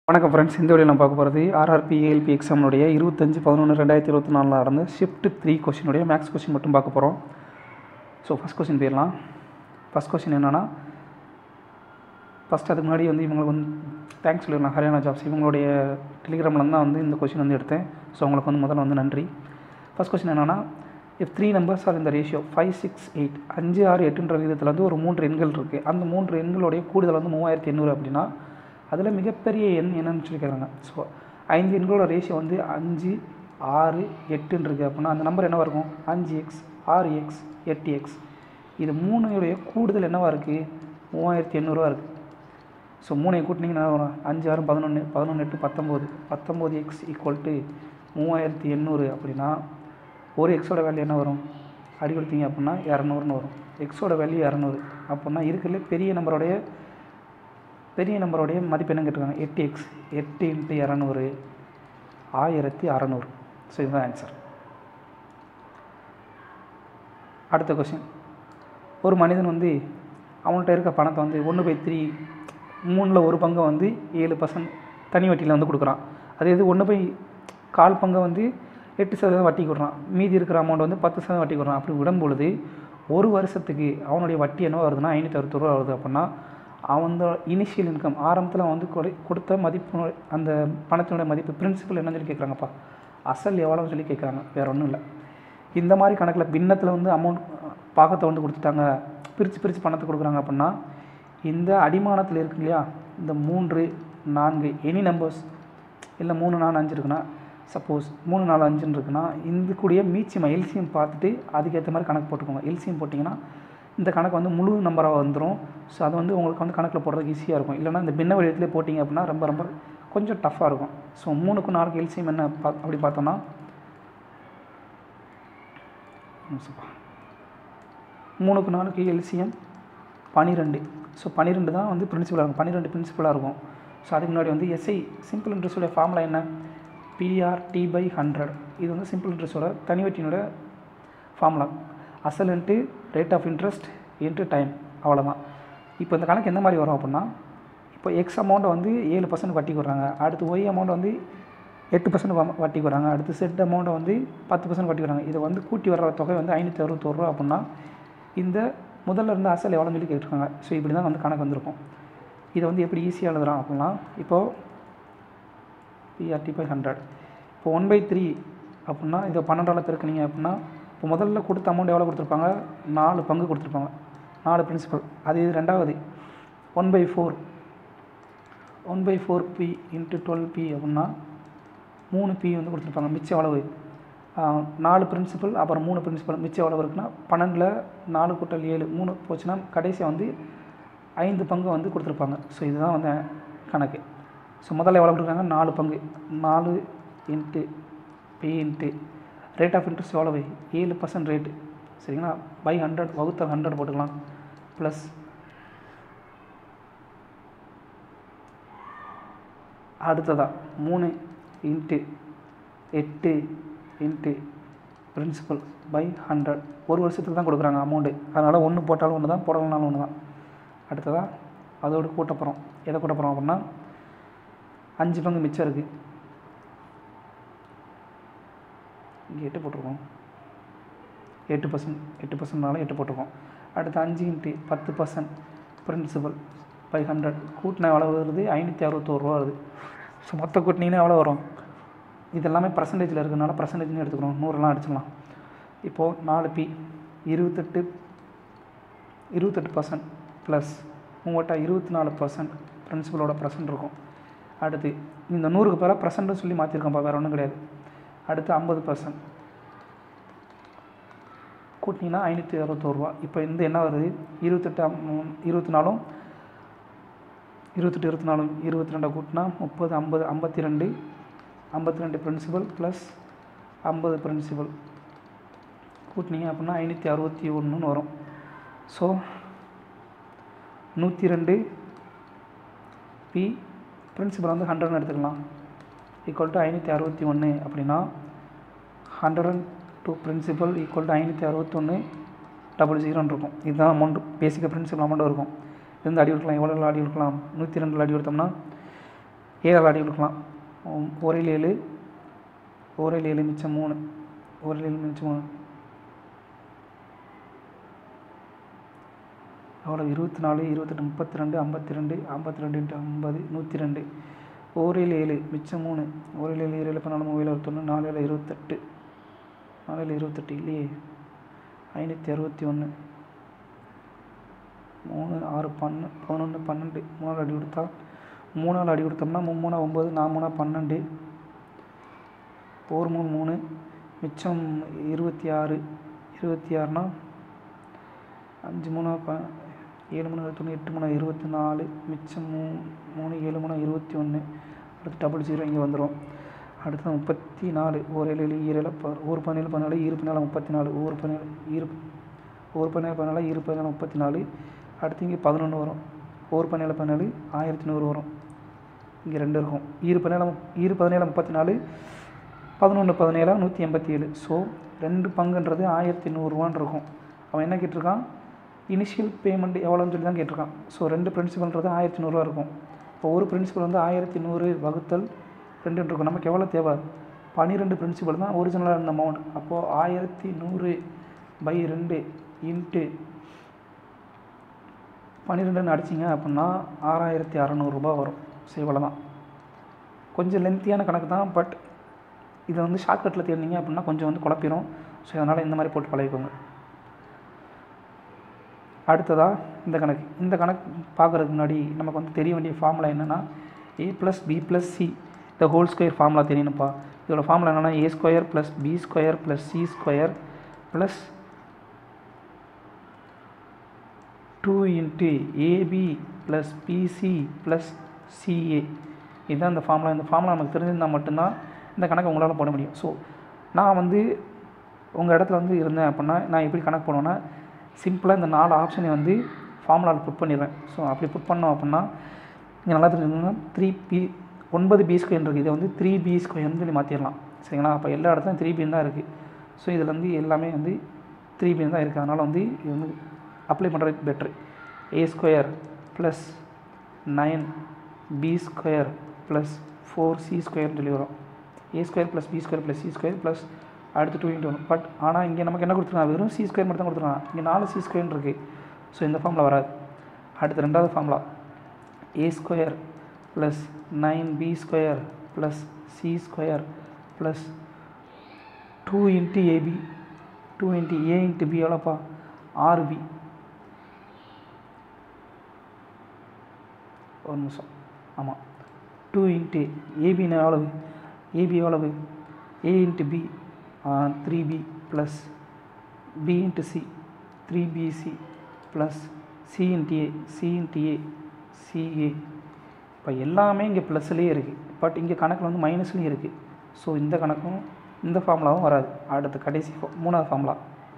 வணக்கம் ஃப்ரெண்ட்ஸ் இந்த வீடியோ நம்ம பார்க்க போகிறது ஆர்ஆர்பி ஏஎல்பி எக்ஸாமினுடைய இருபத்தஞ்சு பதினொன்று ரெண்டாயிரத்தி இருபத்தி நாலில் நடந்த ஷிஃப்ட் த்ரீ கொஷினுடைய மேக்ஸ் கொஷின் மட்டும் பார்க்க போகிறோம் ஸோ ஃபஸ்ட் கொஷின் போயிடலாம் ஃபஸ்ட் கொஷின் என்னென்னா ஃபஸ்ட் அதுக்கு முன்னாடி வந்து இவங்களுக்கு வந்து தேங்க்ஸ் சொல்லிடலாம் ஹரியானா ஜாப்ஸ் இவங்களுடைய டெலிகிராமில் தான் வந்து இந்த கொஷின் வந்து எடுத்தேன் ஸோ அவங்களுக்கு வந்து முதல்ல வந்து நன்றி ஃபஸ்ட் கொஷின் என்னென்னா இஃப் த்ரீ நம்பர்ஸ் ஆர் இந்த ரேஷியோ ஃபைவ் சிக்ஸ் எயிட் அஞ்சு ஆறு எட்டுன்ற விதத்தில் வந்து ஒரு மூன்று எண்கள் இருக்குது அந்த மூன்று எண்களுடைய கூடுதல் வந்து மூவாயிரத்தி எண்ணூறு அப்படின்னா அதில் மிகப்பெரிய எண் என்னன்னு சொல்லி கேட்குறாங்க ஸோ ஐந்து எண்களோட ரேஷியோ வந்து அஞ்சு ஆறு எட்டுன்னு இருக்குது அப்படின்னா அந்த நம்பர் என்னவாக இருக்கும் அஞ்சு எக்ஸ் ஆறு எக்ஸ் எட்டு எக்ஸ் இது மூணுடைய கூடுதல் என்னவாக இருக்குது மூவாயிரத்தி எண்ணூறுவா இருக்குது ஸோ மூணை கூட்டினீங்கன்னா என்ன வரும் அஞ்சு ஆறு பதினொன்று பதினொன்று எட்டு பத்தொம்போது பத்தொம்போது எக்ஸ் ஈக்குவல் டு மூவாயிரத்தி எண்ணூறு அப்படின்னா ஒரு எக்ஸோட வேல்யூ என்ன வரும் அடி கொடுத்தீங்க அப்படின்னா இரநூறுன்னு வரும் எக்ஸோட வேல்யூ இரநூறு அப்படின்னா இருக்கிறதுல பெரிய நம்பருடைய பெரிய நம்பருடைய மதிப்பு என்ன கேட்டிருக்காங்க எட்டு எக்ஸ் எட்டு இன்ட்டு இரநூறு ஆயிரத்தி அறநூறு ஸோ இதுதான் ஆன்சர் அடுத்த கொஷின் ஒரு மனிதன் வந்து அவன்கிட்ட இருக்க பணத்தை வந்து ஒன்று பை த்ரீ மூணில் ஒரு பங்கை வந்து ஏழு பர்சன்ட் தனி வட்டியில் வந்து கொடுக்குறான் அதே இது ஒன்று பை கால் பங்கை வந்து எட்டு சதவீதம் வட்டி கொடுறான் மீதி இருக்கிற அமௌண்ட் வந்து பத்து சதவீதம் வட்டி கொடுறான் அப்படி விடும் பொழுது ஒரு வருஷத்துக்கு அவனுடைய வட்டி என்ன வருதுன்னா ஐநூற்றி அறுபது ரூபா வருது அப்படின்னா அவன் இனிஷியல் இன்கம் ஆரம்பத்தில் வந்து கொடு கொடுத்த மதிப்பு அந்த பணத்தினுடைய மதிப்பு பிரின்சிபல் என்னன்னு சொல்லி கேட்குறாங்கப்பா அசல் எவ்வளோன்னு சொல்லி கேட்குறாங்க வேறு ஒன்றும் இல்லை இந்த மாதிரி கணக்கில் பின்னத்தில் வந்து அமௌண்ட் பாகத்தை வந்து கொடுத்துட்டாங்க பிரித்து பிரித்து பணத்தை கொடுக்குறாங்க அப்படின்னா இந்த அடிமானத்தில் இருக்கு இல்லையா இந்த மூன்று நான்கு எனி நம்பர்ஸ் இல்லை மூணு நாலு அஞ்சு இருக்குன்னா சப்போஸ் மூணு நாலு அஞ்சுன்னு இருக்குன்னா இந்த கூடிய மீச்சியம் எல்சியம் பார்த்துட்டு அதுக்கேற்ற மாதிரி கணக்கு போட்டுக்கோங்க எல்சியம் போட்டிங்கன்னா இந்த கணக்கு வந்து முழு நம்பராக வந்துடும் ஸோ அது வந்து உங்களுக்கு வந்து கணக்கில் போடுறதுக்கு ஈஸியாக இருக்கும் இல்லைனா இந்த பின்ன வடிவத்திலே போட்டிங்க அப்படின்னா ரொம்ப ரொம்ப கொஞ்சம் டஃப்பாக இருக்கும் ஸோ மூணுக்கு நாலுக்கு எல்சியம் என்ன பா அப்படி பார்த்தோன்னா மூணுக்கு நாலுக்கு எல்சியம் பன்னிரெண்டு ஸோ பன்னிரெண்டு தான் வந்து பிரின்சிபலாக இருக்கும் பன்னிரெண்டு பிரின்சிபலாக இருக்கும் ஸோ அதுக்கு முன்னாடி வந்து எஸ்ஐ சிம்பிள் இன்ட்ரெஸ்டோட ஃபார்முலா என்ன பிஆர் டி பை ஹண்ட்ரட் இது வந்து சிம்பிள் இன்ட்ரெஸ்டோட தனிவட்டியினோட ஃபார்முலா அசல் into rate of interest into time அவ்வளோதான் இப்போ இந்த கணக்கு எந்த மாதிரி வரும் அப்படின்னா இப்போ எக்ஸ் அமௌண்ட்டை வந்து ஏழு பர்சன்ட் வட்டி கொடுறாங்க அடுத்து ஒய் அமௌண்ட் வந்து எட்டு பர்சன்ட் வட்டி கொடுறாங்க அடுத்து செட் அமௌண்ட்டை வந்து பத்து பர்சன்ட் வட்டி கொடுறாங்க இதை வந்து கூட்டி வர்ற தொகை வந்து ஐநூற்றி அறுபத்தோரு ரூபா அப்படின்னா இந்த முதல்ல இருந்து அசல் எவ்வளோன்னு சொல்லி கேட்டிருக்காங்க ஸோ இப்படி தான் வந்து கணக்கு வந்திருக்கும் இதை வந்து எப்படி ஈஸியாக எழுதுறான் அப்படின்னா இப்போது பிஆர்டி பை ஹண்ட்ரட் இப்போ ஒன் பை த்ரீ அப்படின்னா இதை பன்னெண்டால் பெருக்குனீங்க அப்படின்னா இப்போ முதல்ல கொடுத்த அமௌண்ட் எவ்வளோ கொடுத்துருப்பாங்க நாலு பங்கு கொடுத்துருப்பாங்க நாலு பிரின்சிபல் அது இது ரெண்டாவது one by four one by four P into twelve P அப்படின்னா மூணு பி வந்து கொடுத்துருப்பாங்க மிச்சம் எவ்வளவு நாலு பிரின்சிபல் அப்புறம் மூணு பிரின்சிபல் மிச்சம் எவ்வளவு இருக்குன்னா பன்னெண்டில் நாலு கூட்டல் ஏழு மூணு போச்சுன்னா கடைசியாக வந்து ஐந்து பங்கு வந்து கொடுத்துருப்பாங்க ஸோ இதுதான் வந்து கணக்கு ஸோ முதல்ல எவ்வளோ கொடுக்குறாங்க நாலு பங்கு நாலு into P into rate of interest எவ்வளவு ஏழு பர்சன்ட் ரேட்டு சரிங்களா பை ஹண்ட்ரட் வகுத்தல் ஹண்ட்ரட் போட்டுக்கலாம் ப்ளஸ் அடுத்ததா மூணு இன்ட்டு எட்டு இன்ட்டு பிரின்சிபல் பை ஹண்ட்ரட் ஒரு வருஷத்துக்கு தான் கொடுக்குறாங்க அமௌண்ட்டு அதனால் ஒன்று போட்டாலும் ஒன்று தான் போடலனாலும் ஒன்று தான் அடுத்ததாக அதோடு கூட்ட போகிறோம் எதை கூட்ட போகிறோம் அப்படின்னா அஞ்சு பங்கு மிச்சம் இருக்குது இங்கே எட்டு போட்டிருக்கோம் எட்டு பர்சன்ட் எட்டு பர்சன்ட்னால எட்டு போட்டிருக்கோம் அடுத்து அஞ்சு இன்ட்டு பத்து பர்சன்ட் பிரின்சிபல் ஃபைவ் ஹண்ட்ரட் கூட்டினா எவ்வளோ வருது ஐநூற்றி அறுபத்தோரு ரூபா வருது ஸோ மொத்த கூட்டினீங்கன்னா எவ்வளோ வரும் இது எல்லாமே பர்சன்டேஜில் இருக்கிறனால பர்சன்டேஜ்னு எடுத்துக்கிறோம் நூறுலாம் அடிச்சிடலாம் இப்போது நாலு பி இருபத்தெட்டு இருபத்தெட்டு பர்சன்ட் ப்ளஸ் உங்கள்கிட்ட இருபத்தி நாலு பர்சன்ட் பிரின்சிபலோட ப்ரெசன்ட் இருக்கும் அடுத்து இந்த நூறுக்கு பேராக ப்ரெசண்ட்னு சொல்லி மாற்றிருக்கோம்ப்பா வேறு ஒன்றும் கிடையாது அடுத்து ஐம்பது பர்சன்ட் கூட்டினீங்கன்னா ஐநூற்றி அறுபத்தோருவா இப்போ இந்த என்ன வருது இருபத்தெட்டு இருபத்தி நாலும் இருபத்தெட்டு இருபத்தி நாலும் இருபத்தி ரெண்டை கூட்டினா முப்பது ஐம்பது ஐம்பத்தி ரெண்டு ஐம்பத்தி ரெண்டு பிரின்சிபல் ப்ளஸ் ஐம்பது பிரின்சிபல் கூட்டினீங்க அப்படின்னா ஐநூற்றி அறுபத்தி ஒன்றுன்னு வரும் ஸோ நூற்றி ரெண்டு பி பிரின்சிபல் வந்து ஹண்ட்ரட்னு எடுத்துக்கலாம் ஈக்குவல் டு ஐநூற்றி அறுபத்தி ஒன்று அப்படின்னா hundred and two principal equal to ஐநூற்றி அறுபத்தொன்று டபுள் ஜீரோன்னு இருக்கும் இதுதான் அமௌண்ட் பேசிக்காக பிரின்சிபல் அமௌண்ட் இருக்கும் இருந்து அடி கொடுக்கலாம் எவ்வளோ அடி கொடுக்கலாம் நூற்றி ரெண்டில் அடி கொடுத்தோம்னா ஏழால் அடி கொடுக்கலாம் ஒம்- ஓரில் ஏழு ஓரில் ஏழு மிச்சம் மூணு ஓரில் ஏழு மிச்சம் மூணு எவ்வளோ இருபத்தி நாலு இருபத்தெட்டு முப்பத்தி ரெண்டு ஐம்பத்தி ரெண்டு ஐம்பத்தி ரெண்டு இன்ட்டு ஐம்பது நூற்றி ரெண்டு ஓரில் ஏழு மிச்சம் மூணு ஓரில் ஏழு ஏழு பதினாலு மூவியில் அறுபத்தொன்று நாலு ஏழு இருபத்தெட்டு நாலு ஏழு இருபத்தெட்டு இல்லையே ஐநூற்றி அறுபத்தி ஒன்று மூணு ஆறு பன்னு பதினொன்று பன்னெண்டு மூணாவது அடி கொடுத்தா மூணாவது அடி கொடுத்தோம்னா மூணா ஒம்பது நான் மூணா பன்னெண்டு ஒரு மூணு மூணு மிச்சம் இருபத்தி ஆறு இருபத்தி ஆறுனா அஞ்சு மூணா ப ஏழு மூணு இருபத்தொன்று எட்டு மூணு இருபத்தி நாலு மிச்சம் மூ மூணு ஏழு மூணு இருபத்தி ஒன்று அடுத்து டபுள் ஜீரோ இங்கே வந்துடும் அடுத்து முப்பத்தி நாலு ஒரு ஏழு ஏழு ஈரேழு ப ஒரு பதினேழு பதினாலு இரு பதினாலு முப்பத்தி நாலு ஒரு பதினேழு இரு ஒரு பதினேழு பதினாலு இரு பதினாலு முப்பத்தி நாலு அடுத்து இங்கே பதினொன்று வரும் ஒரு பதினேழு பதினாலு ஆயிரத்தி நூறு வரும் இங்கே ரெண்டு இருக்கும் ஈரு பதினேழு முப்- ஈரு பதினேழு முப்பத்தி நாலு பதினொன்று பதினேழா நூற்றி எண்பத்தி ஏழு ஸோ ரெண்டு பங்குன்றது ஆயிரத்தி நூறுரூவான்னு இருக்கும் அவன் என்ன கேட்டிருக்கான் இனிஷியல் பேமெண்ட் எவ்வளோன்னு சொல்லி தான் கேட்டிருக்கான் ஸோ ரெண்டு பிரின்சிபல்ன்றது ஆயிரத்தி நூறுரூவா இருக்கும் இப்போ ஒரு பிரின்சிபல் வந்து ஆயிரத்தி நூறு வகுத்தல் ரெண்டுன்னு இருக்கும் நமக்கு எவ்வளோ தேவை பன்னிரெண்டு பிரின்சிபல் தான் ஒரிஜினலாக இருந்த அமௌண்ட் அப்போது ஆயிரத்தி நூறு பை ரெண்டு இன்ட்டு பன்னிரெண்டுன்னு அடிச்சிங்க அப்படின்னா ஆறாயிரத்தி அறநூறுபா வரும் ஸோ இவ்வளோ தான் கொஞ்சம் லென்த்தியான கணக்கு தான் பட் இதை வந்து ஷார்ட்கட்டில் தேடினீங்க அப்படின்னா கொஞ்சம் வந்து குழப்பிடும் ஸோ அதனால் இந்த மாதிரி போட்டு பழகிக்கோங்க அடுத்ததாக இந்த கணக்கு இந்த கணக்கு பார்க்குறதுக்கு முன்னாடி நமக்கு வந்து தெரிய வேண்டிய ஃபார்முலா என்னென்னா A plus B plus C இந்த ஹோல் ஸ்கொயர் ஃபார்முலா தெரியணும்ப்பா இதோட ஃபார்முலா என்னென்னா A square plus B square plus C square plus two into AB plus BC plus CA இதுதான் இந்த ஃபார்முலா இந்த ஃபார்முலா நமக்கு தெரிஞ்சிருந்தால் மட்டும்தான் இந்த கணக்கை உங்களால் போட முடியும் ஸோ நான் வந்து உங்கள் இடத்துல வந்து இருந்தேன் அப்படின்னா நான் எப்படி கணக்கு போடுவேன்னா சிம்பிளாக இந்த நாலு ஆப்ஷனை வந்து ஃபார்முலாவில் புட் பண்ணிடுவேன் ஸோ அப்படி புட் பண்ணோம் அப்படின்னா நீங்கள் நல்லா தெரிஞ்சுக்கணும்னா த்ரீ பி ஒன்பது பி ஸ்கொயர் இருக்குது இதை வந்து த்ரீ பி ஸ்கொயர்னு சொல்லி மாற்றிடலாம் சரிங்களா அப்போ எல்லா இடத்துலையும் த்ரீ பின்னு தான் இருக்குது ஸோ இதில் வந்து எல்லாமே வந்து த்ரீ பின்னு தான் இருக்குது அதனால் வந்து இது வந்து அப்ளை பண்ணுறது பெட்ரு A square plus nine B square plus four C ஸ்கொயர்னு சொல்லி வரும் A square plus B square plus C square plus அடுத்து டூ இன்ட்டு ஒன் பட் ஆனால் இங்கே நமக்கு என்ன கொடுத்துருக்காங்க வெறும் சி ஸ்கொயர் மட்டும் தான் கொடுத்துருக்காங்க இங்கே நாலு சி ஸ்கொயர்னு இருக்குது ஸோ இந்த ஃபார்மில் வராது அடுத்து ரெண்டாவது formula A square plus nine B square plus C square plus two into AB two into A into B எவ்வளோப்பா ஆறு பி ஒரு நிமிஷம் ஆமாம் டூ இன்ட்டு ஏபின்னு எவ்வளவு ஏபி எவ்வளவு A into B three B plus B into C three BC plus C into A C into A CA இப்போ எல்லாமே இங்கே ப்ளஸ்லேயே இருக்குது பட் இங்கே கணக்கில் வந்து மைனஸ்லேயும் இருக்குது ஸோ இந்த கணக்கும் இந்த ஃபார்முலாவும் வராது அடுத்து கடைசி fa- மூணாவது formula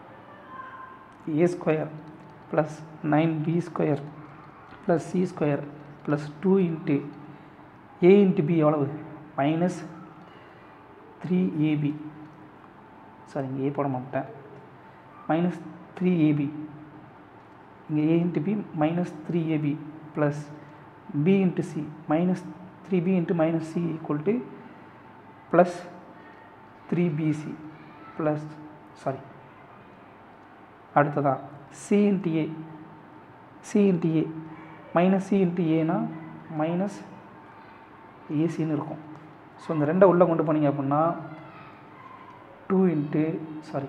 A square plus nine B square plus C square plus two into A into B எவ்வளவு மைனஸ் த்ரீ ஏபி சாரி இங்கே ஏ போட மாட்டேன் மைனஸ் த்ரீ ஏபி இங்கே A into B minus three AB plus B into C minus three B into minus C equal to plus three BC plus sorry அடுத்ததா C into A C into A minus C into ஏனா minus ஏசின்னு இருக்கும் so இந்த ரெண்டை உள்ளே கொண்டு போனீங்க அப்படின்னா டூ இன்ட்டு சாரி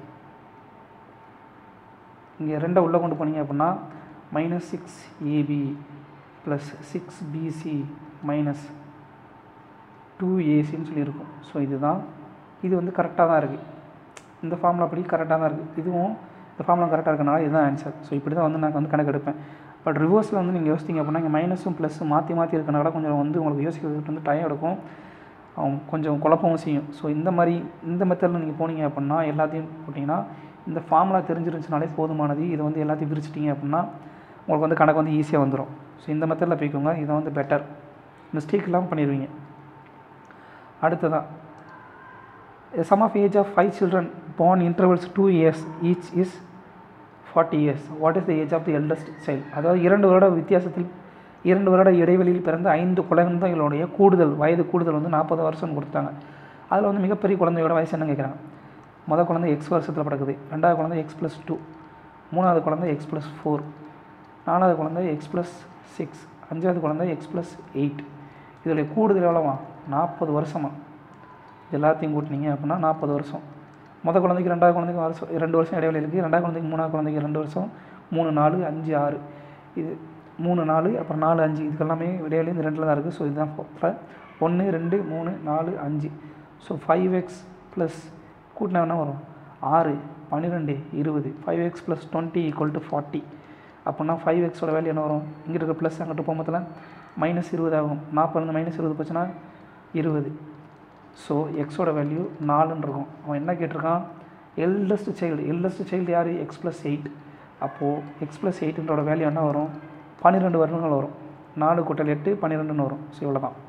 இங்கே ரெண்டை உள்ளே கொண்டு போனீங்க அப்படின்னா minus six AB plus six BC minus two ஏசின்னு சொல்லியிருக்கும் ஸோ இதுதான் இது வந்து கரெக்டாக தான் இருக்குது இந்த ஃபார்முலா படி கரெக்டாக தான் இருக்குது இதுவும் இந்த ஃபார்முலா கரெக்டாக இருக்கனால இதுதான் ஆன்சர் ஸோ இப்படி தான் வந்து நான் வந்து கணக்கு எடுப்பேன் பட் ரிவர்ஸில் வந்து நீங்கள் யோசித்தீங்க அப்படின்னா இங்கே மைனஸும் ப்ளஸ்ஸும் மாற்றி மாற்றி இருக்கனால கொஞ்சம் வந்து உங்களுக்கு யோசிக்கிறதுக்கு வந்து டைம் எடுக்கும் அவங்க கொஞ்சம் குழப்பமும் செய்யும் ஸோ இந்த மாதிரி இந்த மெத்தடில் நீங்கள் போனீங்க அப்படின்னா எல்லாத்தையும் போட்டிங்கன்னா இந்த ஃபார்முலா தெரிஞ்சிருந்துச்சுனாலே போதுமானது இதை வந்து எல்லாத்தையும் பிரிச்சிட்டிங்க அப்படின்னா உங்களுக்கு வந்து கணக்கு வந்து ஈஸியாக வந்துடும் ஸோ இந்த மெத்தடில் போய்க்கோங்க இதை வந்து பெட்டர் மிஸ்டேக் இல்லாமல் பண்ணிடுவீங்க அடுத்ததான் A sum of age of five children born intervals two years each is 40 years. What is the age of the eldest child? அதாவது இரண்டு வருட வித்தியாசத்தில் இரண்டு வருட இடைவெளியில் பிறந்த ஐந்து குழந்தைகளுடைய கூடுதல் வயது கூடுதல் வந்து நாற்பது வருஷம்னு கொடுத்தாங்க அதில் வந்து மிகப்பெரிய குழந்தையோட வயசு என்ன கேட்குறாங்க மொதல் குழந்தை எக்ஸ் வருஷத்தில் பிறக்குது ரெண்டாவது குழந்தை எக்ஸ் ப்ளஸ் டூ மூணாவது குழந்தை எக்ஸ் ப்ளஸ் ஃபோர் நாலாவது குழந்தை எக்ஸ் ப்ளஸ் சிக்ஸ் அஞ்சாவது குழந்தை எக்ஸ் ப்ளஸ் எயிட் இதோடைய கூடுதல் எவ்வளோவா நாற்பது வருஷமா இது எல்லாத்தையும் கூட்டினீங்க அப்படின்னா நாற்பது வருஷம் மொதல் குழந்தைக்கு ரெண்டாவது குழந்தைக்கு வருஷம் ரெண்டு வருஷம் இடைவெளி இருக்குது ரெண்டாவது குழந்தைக்கு மூணாவது குழந்தைக்கு ரெண்டு வருஷம் மூணு நாலு அஞ்சு ஆறு இது மூணு நாலு அப்புறம் நாலு அஞ்சு இதுக்கெல்லாமே இடைவெளி இந்த ரெண்டில் தான் இருக்குது ஸோ இதுதான் இப்போ ஒன்று ரெண்டு மூணு நாலு அஞ்சு ஸோ ஃபைவ் எக்ஸ் ப்ளஸ் கூட்டினா என்ன வரும் ஆறு பன்னிரெண்டு இருபது five X plus twenty equal to forty அப்படின்னா ஃபைவ் எக்ஸோட வேல்யூ என்ன வரும் இங்கே இருக்கிற ப்ளஸ் அங்கிட்டு போகும்போதில் மைனஸ் இருபது ஆகும் நாற்பதுலேருந்து மைனஸ் இருபது போச்சுன்னா இருபது ஸோ எக்ஸோட வேல்யூ நாலுன்னு இருக்கும் அவன் என்ன கேட்டிருக்கான் எல்டஸ்ட் சைல்டு எல்டஸ்ட் சைல்டு யார் எக்ஸ் ப்ளஸ் எயிட் அப்போது எக்ஸ் ப்ளஸ் எயிட்டுன்றோட வேல்யூ என்ன வரும் பன்னிரெண்டு வருடங்கள் வரும் நாலு கூட்டல் எட்டு பன்னிரெண்டுன்னு வரும் ஸோ இவ்வளோ தான்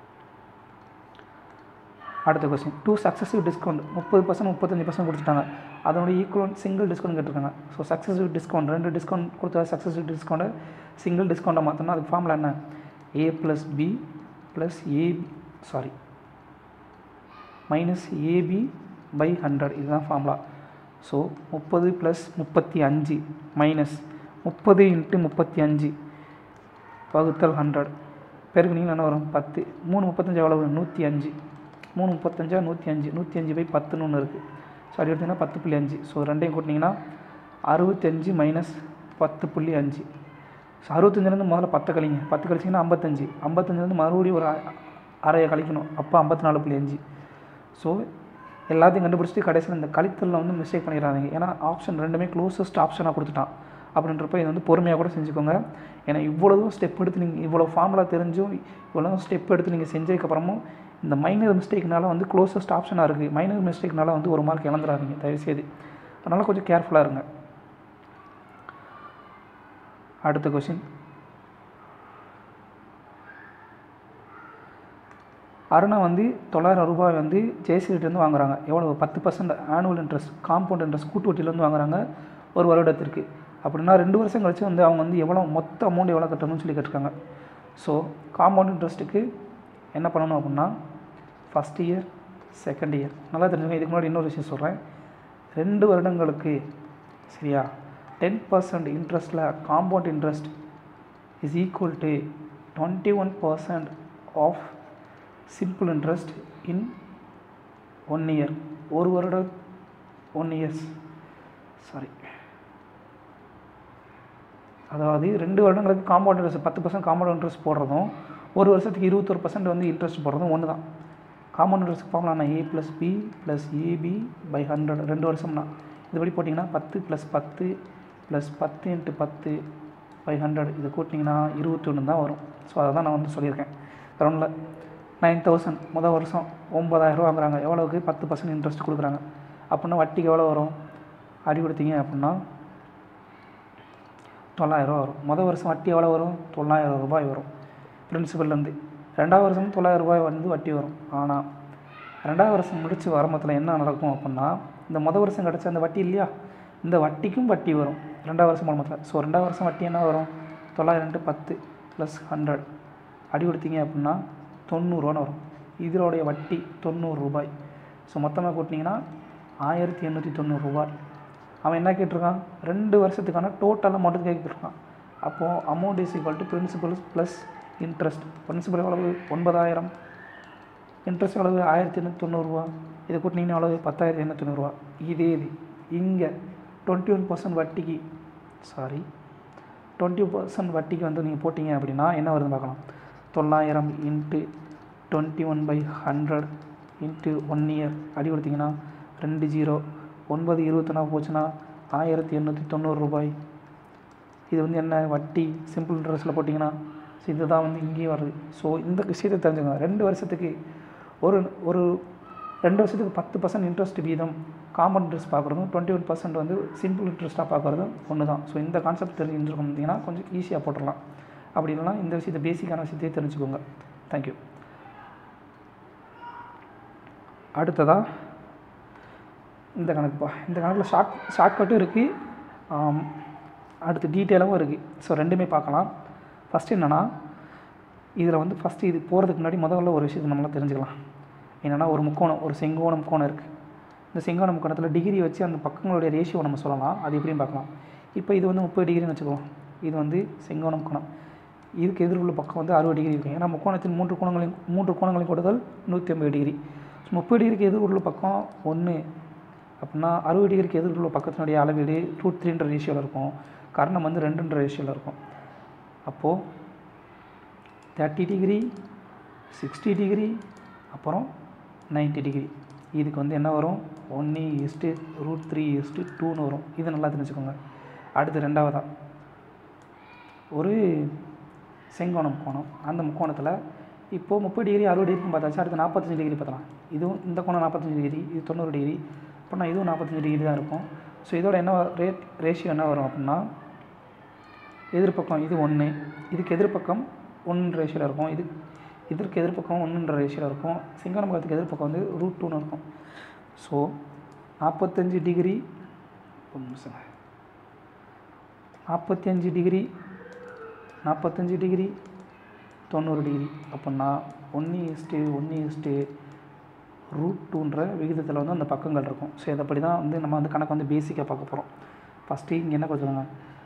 அடுத்த கொஸ்டின் டூ சக்ஸஸிவ் டிஸ்கவுண்ட் முப்பது பர்சன்ட் முப்பத்தஞ்சு பர்சன்ட் கொடுத்துட்டாங்க அதனுடைய ஈக்குவல் சிங்கிள் டிஸ்கவுண்ட் கேட்டிருக்காங்க ஸோ சக்ஸஸிவ் டிஸ்கவுண்ட் ரெண்டு டிஸ்கவுண்ட் கொடுத்தா சக்ஸஸிவ் டிஸ்கவுண்ட்டை சிங்கிள் டிஸ்கவுண்ட்டை மாற்றணும் அதுக்கு ஃபார்முலா என்ன A plus B plus A sorry minus AB by hundred இதுதான் ஃபார்முலா ஸோ முப்பது ப்ளஸ் முப்பத்தி அஞ்சு மைனஸ் முப்பது இன்ட்டு முப்பத்தி அஞ்சு வகுத்தல் ஹண்ட்ரட் பெருக்குனீங்கன்னா என்ன வரும் பத்து மூணு முப்பத்தஞ்சு எவ்வளவு நூற்றி அஞ்சு மூணு முப்பத்தஞ்சா நூற்றி அஞ்சு நூற்றி அஞ்சு பை பத்துன்னு ஒன்று இருக்குது ஸோ அப்படி எடுத்திங்கன்னா பத்து புள்ளி அஞ்சு ஸோ ரெண்டையும் கூட்டினீங்கன்னா அறுபத்தஞ்சு மைனஸ் பத்து புள்ளி அஞ்சு ஸோ அறுபத்தஞ்சிலேருந்து முதல்ல பத்து கழிங்க பத்து கழிச்சிங்கன்னா ஐம்பத்தஞ்சு ஐம்பத்தஞ்சிலேருந்து மறுபடியும் ஒரு அ- அரையை கழிக்கணும் அப்போ ஐம்பத்தி நாலு புள்ளி அஞ்சு ஸோ எல்லாத்தையும் கண்டுபிடிச்சிட்டு கடைசியில் இந்த கழித்தலில் வந்து மிஸ்டேக் பண்ணிடாதீங்க ஏன்னா ஆப்ஷன் ரெண்டுமே க்ளோசஸ்ட் ஆப்ஷனாக கொடுத்துட்டான் அப்படின்றப்ப இது வந்து பொறுமையாக கூட செஞ்சுக்கோங்க ஏன்னா இவ்வளவும் ஸ்டெப் எடுத்து நீங்கள் இவ்வளோ ஃபார்முலா தெரிஞ்சும் இவ்வளோ ஸ்டெப் எடுத்து நீங்கள் செஞ்சதுக்கப்புறமும் இந்த மைனர் மிஸ்டேக்னால வந்து க்ளோசஸ்ட் ஆப்ஷனாக இருக்குது மைனர் மிஸ்டேக்னால வந்து ஒரு மார்க் இழந்துடாதீங்க தயவுசெய்து அதனால் கொஞ்சம் கேர்ஃபுல்லாக இருங்க அடுத்த கொஷின் அருணா வந்து தொள்ளாயிரம் ரூபாய் வந்து ஜெயஸ்ரீட்டேருந்து வாங்குறாங்க எவ்வளோ பத்து percent annual interest compound interest கூட்டு வட்டியிலேருந்து வாங்குறாங்க ஒரு வருடத்திற்கு அப்படின்னா ரெண்டு வருஷம் கழிச்சு வந்து அவங்க வந்து எவ்வளோ மொத்த அமௌண்ட் எவ்வளோ கட்டணும்னு சொல்லி கேட்டிருக்காங்க ஸோ காம்பவுண்ட் இன்ட்ரெஸ்ட்டுக்கு என்ன பண்ணணும் அப்படின்னா ஃபஸ்ட் இயர் செகண்ட் இயர் நல்லா தெரிஞ்சுங்க இதுக்கு முன்னாடி இன்னொரு விஷயம் சொல்கிறேன் ரெண்டு வருடங்களுக்கு சரியா டென் பர்சன்ட் இன்ட்ரெஸ்ட்டில் compound interest is equal to twenty one percent of simple interest in one year ஒரு வருடம் ஒன் இயர்ஸ் சாரி அதாவது ரெண்டு வருடங்களுக்கு காம்பவுண்ட் இன்ட்ரெஸ்ட் பத்து பர்சன்ட் காம்பவுண்ட் இன்ட்ரெஸ்ட் போடுறதும் ஒரு வருஷத்துக்கு இருபத்தொரு பர்சன்ட் வந்து இன்ட்ரெஸ்ட் போடுறதும் ஒன்று தான் compound interest formula A plus B plus AB by hundred ரெண்டு வருஷம்னா இதுபடி போட்டிங்கன்னா பத்து ப்ளஸ் பத்து ப்ளஸ் பத்து இன்ட்டு பத்து பை ஹண்ட்ரட் இது கூட்டினீங்கன்னா இருபத்தி ஒன்று தான் வரும் ஸோ அதை தான் நான் வந்து சொல்லியிருக்கேன் ரவுண்டில் நைன் தௌசண்ட் முதல் வருஷம் ஒம்பதாயிரரூவா வாங்குறாங்க எவ்வளோக்கு பத்து பர்சன்ட் இன்ட்ரெஸ்ட் கொடுக்குறாங்க அப்படின்னா வட்டிக்கு எவ்வளோ வரும் அடி கொடுத்தீங்க அப்படின்னா தொள்ளாயிரரூவா வரும் மொதல் வருஷம் வட்டி எவ்வளோ வரும் தொள்ளாயிரம் ரூபாய் வரும் பிரின்சிபல்லேருந்து ரெண்டாவது வருஷம் தொள்ளாயிரம் ரூபாய் வந்து வட்டி வரும் ஆனால் ரெண்டாவது வருஷம் முடித்து வருமத்தில் என்ன நடக்கும் அப்படின்னா இந்த மொதல் வருஷம் கிடச்ச அந்த வட்டி இல்லையா இந்த வட்டிக்கும் வட்டி வரும் ரெண்டாவது வருஷம் வருமத்தில் ஸோ ரெண்டாவது வருஷம் வட்டி என்ன வரும் தொள்ளாயிரம் to பத்து ப்ளஸ் ஹண்ட்ரட் அடி கொடுத்தீங்க அப்படின்னா தொண்ணூறுரூவான்னு வரும் இதனுடைய வட்டி தொண்ணூறு ரூபாய் ஸோ மொத்தமாக கூட்டினீங்கன்னா ஆயிரத்தி எண்ணூற்றி தொண்ணூறு ரூபாய் அவன் என்ன கேட்டிருக்கான் ரெண்டு வருஷத்துக்கான டோட்டல் அமௌண்ட்டு கேட்டிருக்கான் அப்போது amount is equal to principal plus interest principal எவ்வளவு ஒன்பதாயிரம் இன்ட்ரெஸ்ட் எவ்வளவு ஆயிரத்தி எண்ணூற்றி தொண்ணூறுரூவா இதை கூட்டினீங்கன்னா எவ்வளவு பத்தாயிரத்தி எண்ணூற்றி தொண்ணூறுரூவா இதே இது இங்கே டுவெண்ட்டி ஒன் பர்சன்ட் வட்டிக்கு சாரி டுவெண்ட்டி பர்சன்ட் வட்டிக்கு வந்து நீங்கள் போட்டிங்க அப்படின்னா என்ன வருதுன்னு பார்க்கலாம் தொள்ளாயிரம் into twenty one by hundred into one year அடி கொடுத்தீங்கன்னா ரெண்டு ஜீரோ ஒன்பது இருபத்தொன்னா போச்சுன்னா ஆயிரத்தி எண்ணூற்றி தொண்ணூறு ரூபாய் இது வந்து என்ன வட்டி சிம்பிள் இன்ட்ரெஸ்ட்டில் போட்டிங்கன்னா ஸோ இதுதான் வந்து இங்கேயும் வருது ஸோ இந்த விஷயத்தை தெரிஞ்சுக்கோங்க ரெண்டு வருஷத்துக்கு ஒரு ஒரு ரெண்டு வருஷத்துக்கு பத்து பர்சன்ட் இன்ட்ரெஸ்ட் வீதம் காம்பவுண்ட் இன்ட்ரெஸ்ட் பார்க்குறதும் டுவெண்ட்டி ஒன் பர்சன்ட் வந்து சிம்பிள் இன்ட்ரெஸ்ட்டாக பார்க்குறதும் ஒன்று தான் ஸோ இந்த கான்செப்ட் தெரிஞ்சுருக்கோம்னா கொஞ்சம் ஈஸியாக போட்டுடலாம் அப்படி இல்லைனா இந்த விஷயத்தை பேசிக்கான விஷயத்தையே தெரிஞ்சுக்கோங்க தேங்க்யூ அடுத்ததாக இந்த கணக்குப்பா இந்த கணக்கில் ஷார்ட் ஷார்ட்கட்டும் இருக்குது அடுத்து டீட்டெயிலாகவும் இருக்குது ஸோ ரெண்டுமே பார்க்கலாம் ஃபஸ்ட்டு என்னென்னா இதில் வந்து ஃபஸ்ட்டு இது போகிறதுக்கு முன்னாடி முதல்ல ஒரு விஷயத்தை நம்மளாம் தெரிஞ்சுக்கலாம் என்னென்னா ஒரு முக்கோணம் ஒரு செங்கோண முக்கோணம் இருக்குது இந்த செங்கோண முக்கோணத்தில் டிகிரி வச்சு அந்த பக்கங்களுடைய ரேஷியோ நம்ம சொல்லலாம் அது எப்படின்னு பார்க்கலாம் இப்போ இது வந்து முப்பது டிகிரின்னு வச்சுக்கலாம் இது வந்து செங்கோண முக்கோணம் இதுக்கு எதிர்வுள்ள பக்கம் வந்து அறுபது டிகிரி இருக்கும் ஏன்னா முக்கோணத்தின் மூன்று கோணங்களையும் மூன்று கோணங்களையும் கொடுத்தல் நூற்றி ஐம்பது டிகிரி ஸோ முப்பது டிகிரிக்கு எதிர்வுள்ள பக்கம் ஒன்று அப்படின்னா அறுபது டிகிரிக்கு எதிர்வுள்ள பக்கத்தினுடைய அளவீடு ரூட் த்ரீன்ற ரேஷியோவில் இருக்கும் கர்ணம் வந்து ரெண்டுன்ற ரேஷியோவில் இருக்கும் அப்போது தேர்ட்டி டிகிரி சிக்ஸ்டி டிகிரி அப்புறம் 90 டிகிரி இதுக்கு வந்து என்ன வரும் ஒன்று இஸ்ட்டு ரூட் த்ரீ இஸ்ட்டு டூன்னு வரும் இது நல்லா தெரிஞ்சுக்கோங்க அடுத்து ரெண்டாவதா ஒரு செங்கோண முக்கோணம் அந்த முக்கோணத்தில் இப்போது முப்பது டிகிரி அறுபது டிகிரின்னு பார்த்தாச்சு அடுத்து நாற்பத்தஞ்சு டிகிரி பார்த்தலாம் இதுவும் இந்த கோணம் நாற்பத்தஞ்சு டிகிரி இது தொண்ணூறு டிகிரி அப்படின்னா இதுவும் நாற்பத்தஞ்சு டிகிரி தான் இருக்கும் ஸோ இதோட என்ன ரேட் ரேஷியோ என்ன வரும் அப்படின்னா எதிர்பக்கம் இது ஒன்று இதுக்கு எதிர்பக்கம் ஒன்று ரேஷியோவில் இருக்கும் இது இதற்கு எதிர்பக்கம் ஒன்றுன்ற ரேஷியோவில் இருக்கும் சிங்கனமுகத்துக்கு எதிர்பக்கம் வந்து ரூட் டூன்னு இருக்கும் ஸோ நாற்பத்தஞ்சு டிகிரி ஒரு நிமிஷங்க நாற்பத்தஞ்சு டிகிரி நாற்பத்தஞ்சு டிகிரி தொண்ணூறு டிகிரி அப்படின்னா ஒன்று இஸ்ட்டு ஒன்று இஸ்ட்டு ரூட் டூன்ற விகிதத்தில் வந்து அந்த பக்கங்கள் இருக்கும் ஸோ இதப்படி தான் வந்து நம்ம வந்து கணக்கு வந்து பேசிக்காக பார்க்க போகிறோம் ஃபஸ்ட்டு இங்கே என்ன கொடுத்துருங்க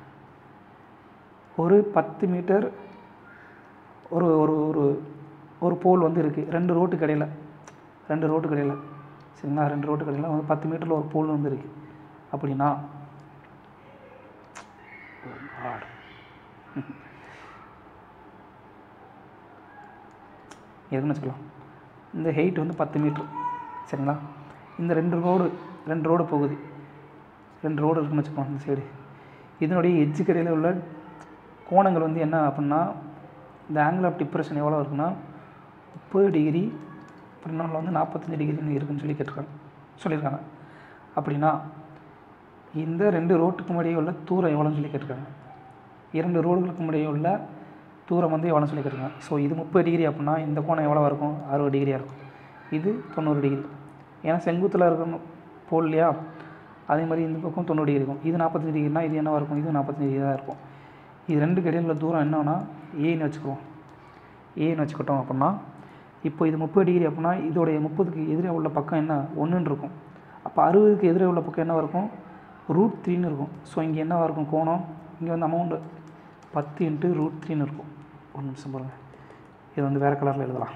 ஒரு பத்து மீட்டர் ஒரு ஒரு ஒரு ஒரு போல் வந்து இருக்குது ரெண்டு ரோட்டுக்கு இடையில ரெண்டு ரோட்டுக்கு இடையில சரிங்களா ரெண்டு ரோட்டுக்கு இடையில வந்து பத்து மீட்டரில் ஒரு போல் வந்து இருக்குது அப்படின்னா Oh God. எதுக்குன்னு வச்சுக்கலாம் இந்த ஹைட் வந்து பத்து மீட்ரு சரிங்களா இந்த ரெண்டு ரோடு ரெண்டு ரோடு போகுது ரெண்டு ரோடு இருக்குன்னு வச்சுக்கோங்க இந்த சைடு இதனுடைய எட்ஜு கடையில் உள்ள கோணங்கள் வந்து என்ன அப்படின்னா இந்த ஆங்கிள் ஆஃப் டிப்ரெஷன் எவ்வளோ இருக்குன்னா முப்பது டிகிரி இன்னொன்று வந்து நாற்பத்தஞ்சு டிகிரின்னு இருக்குன்னு சொல்லி கேட்டிருக்காங்க சொல்லியிருக்காங்க அப்படின்னா இந்த ரெண்டு ரோட்டுக்கு இடையே உள்ள தூரம் எவ்வளோன்னு சொல்லி கேட்டிருக்காங்க இரண்டு ரோடுகளுக்கு இடையே உள்ள தூரம் வந்து எவ்வளோன்னு சொல்லி கேட்டிருக்காங்க ஸோ இது முப்பது டிகிரி அப்படின்னா இந்த கோணம் எவ்வளோ இருக்கும் அறுபது டிகிரியாக இருக்கும் இது தொண்ணூறு டிகிரி ஏன்னா செங்குத்தில் இருக்கணும் போல் இல்லையா அதே மாதிரி இந்த பக்கம் தொண்ணூறு டிகிரி இருக்கும் இது நாற்பத்தஞ்சு டிகிரினா இது என்னவாக இருக்கும் இது நாற்பத்தஞ்சு டிகிரி தான் இருக்கும் இது ரெண்டுக்கு இடையில உள்ள தூரம் என்னன்னா ஏன்னு வச்சுக்குவோம் ஏன்னு வச்சுக்கிட்டோம் அப்படின்னா இப்போ இது முப்பது டிகிரி அப்படின்னா இதோடைய முப்பதுக்கு எதிரே உள்ள பக்கம் என்ன ஒன்றுன்னு இருக்கும் அப்போ அறுபதுக்கு எதிரே உள்ள பக்கம் என்னவாக இருக்கும் ரூட் த்ரீன்னு இருக்கும் ஸோ இங்கே என்னவாக இருக்கும் கோணம் இங்கே வந்து அமௌண்ட்டு பத்து இன்ட்டு ரூட் த்ரீன்னு இருக்கும் ஒரு நிமிஷம் பாருங்கள் இது வந்து வேறு கலரில் எழுதலாம்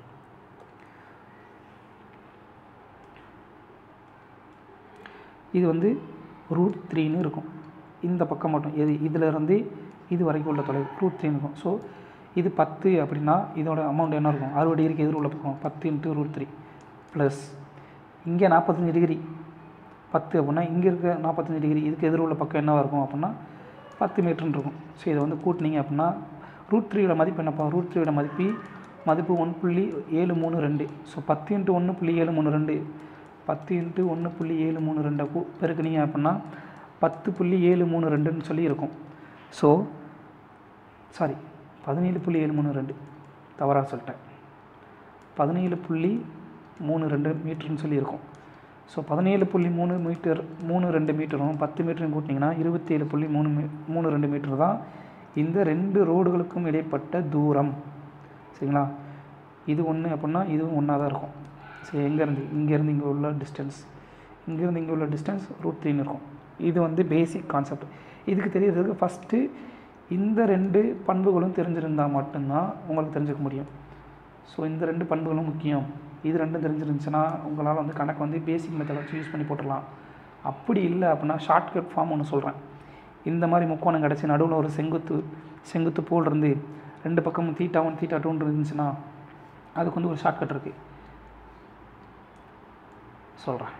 இது வந்து ரூட் த்ரீன்னு இருக்கும் இந்த பக்கம் மட்டும் எது இதில் இருந்து இது வரைக்கும் உள்ள தொலைவு ரூட் த்ரீன்னு இருக்கும் ஸோ இது பத்து அப்படின்னா இதோட அமௌண்ட் என்ன இருக்கும் அறுபது டிகிரிக்கு எதிர் உள்ள பக்கம் பத்து இன்ட்டு ரூட் த்ரீ ப்ளஸ் இங்கே நாற்பத்தஞ்சு டிகிரி பத்து அப்படின்னா இங்கே இருக்க நாற்பத்தஞ்சு டிகிரி இதுக்கு எதிர் உள்ள பக்கம் என்னவாக இருக்கும் அப்படின்னா பத்து மீட்டர்னு இருக்கும் ஸோ இதை வந்து கூட்டினீங்க அப்படின்னா ரூட் த்ரீயோட மதிப்பு என்னப்பா ரூட் த்ரீயோட மதிப்பு மதிப்பு ஒன் புள்ளி ஏழு மூணு ரெண்டு ஸோ பத்து இன்ட்டு ஒன்று புள்ளி ஏழு மூணு ரெண்டு பத்து இன்ட்டு ஒன்று புள்ளி ஏழு மூணு ரெண்டை கூ பெருக்குனீங்க அப்படின்னா பத்து புள்ளி ஏழு மூணு ரெண்டுன்னு சொல்லி இருக்கும் ஸோ சாரி பதினேழு புள்ளி ஏழு மூணு ரெண்டு தவறாக சொல்லிட்டேன் பதினேழு புள்ளி மூணு ரெண்டு மீட்டர்னு சொல்லி இருக்கும் ஸோ பதினேழு புள்ளி மூணு மீட்டர் மூணு ரெண்டு மீட்டரும் பத்து மீட்டரும் கூட்டினீங்கன்னா இருபத்தேழு புள்ளி மூணு மீ மூணு ரெண்டு மீட்டர் தான் இந்த ரெண்டு ரோடுகளுக்கும் இடைப்பட்ட தூரம் சரிங்களா இது ஒன்று அப்படின்னா இதுவும் ஒன்றா தான் இருக்கும் சரி எங்கேருந்து இங்கேருந்து இங்கே உள்ள டிஸ்டன்ஸ் இங்கேருந்து இங்கே உள்ள டிஸ்டன்ஸ் ரூட் த்ரீன்னு இருக்கும் இது வந்து பேசிக் கான்செப்ட் இதுக்கு தெரியறதுக்கு ஃபஸ்ட்டு இந்த ரெண்டு பண்புகளும் தெரிஞ்சிருந்தால் மட்டும்தான் உங்களுக்கு தெரிஞ்சுக்க முடியும் ஸோ இந்த ரெண்டு பண்புகளும் முக்கியம் இது ரெண்டும் தெரிஞ்சிருந்துச்சுன்னா உங்களால் வந்து கணக்கு வந்து பேசிக் மெத்தட் வச்சு யூஸ் பண்ணி போட்டுடலாம் அப்படி இல்லை அப்படின்னா ஷார்ட்கட் ஃபார்ம் ஒன்று சொல்கிறேன் இந்த மாதிரி முக்கோணம் கிடச்சி நடுவில் ஒரு செங்குத்து செங்குத்து போல் இருந்து ரெண்டு பக்கமும் தீட்டா ஒன் தீட்டா டூன்னு இருந்துச்சுன்னா அதுக்கு வந்து ஒரு ஷார்ட்கட் இருக்குது சொல்கிறேன்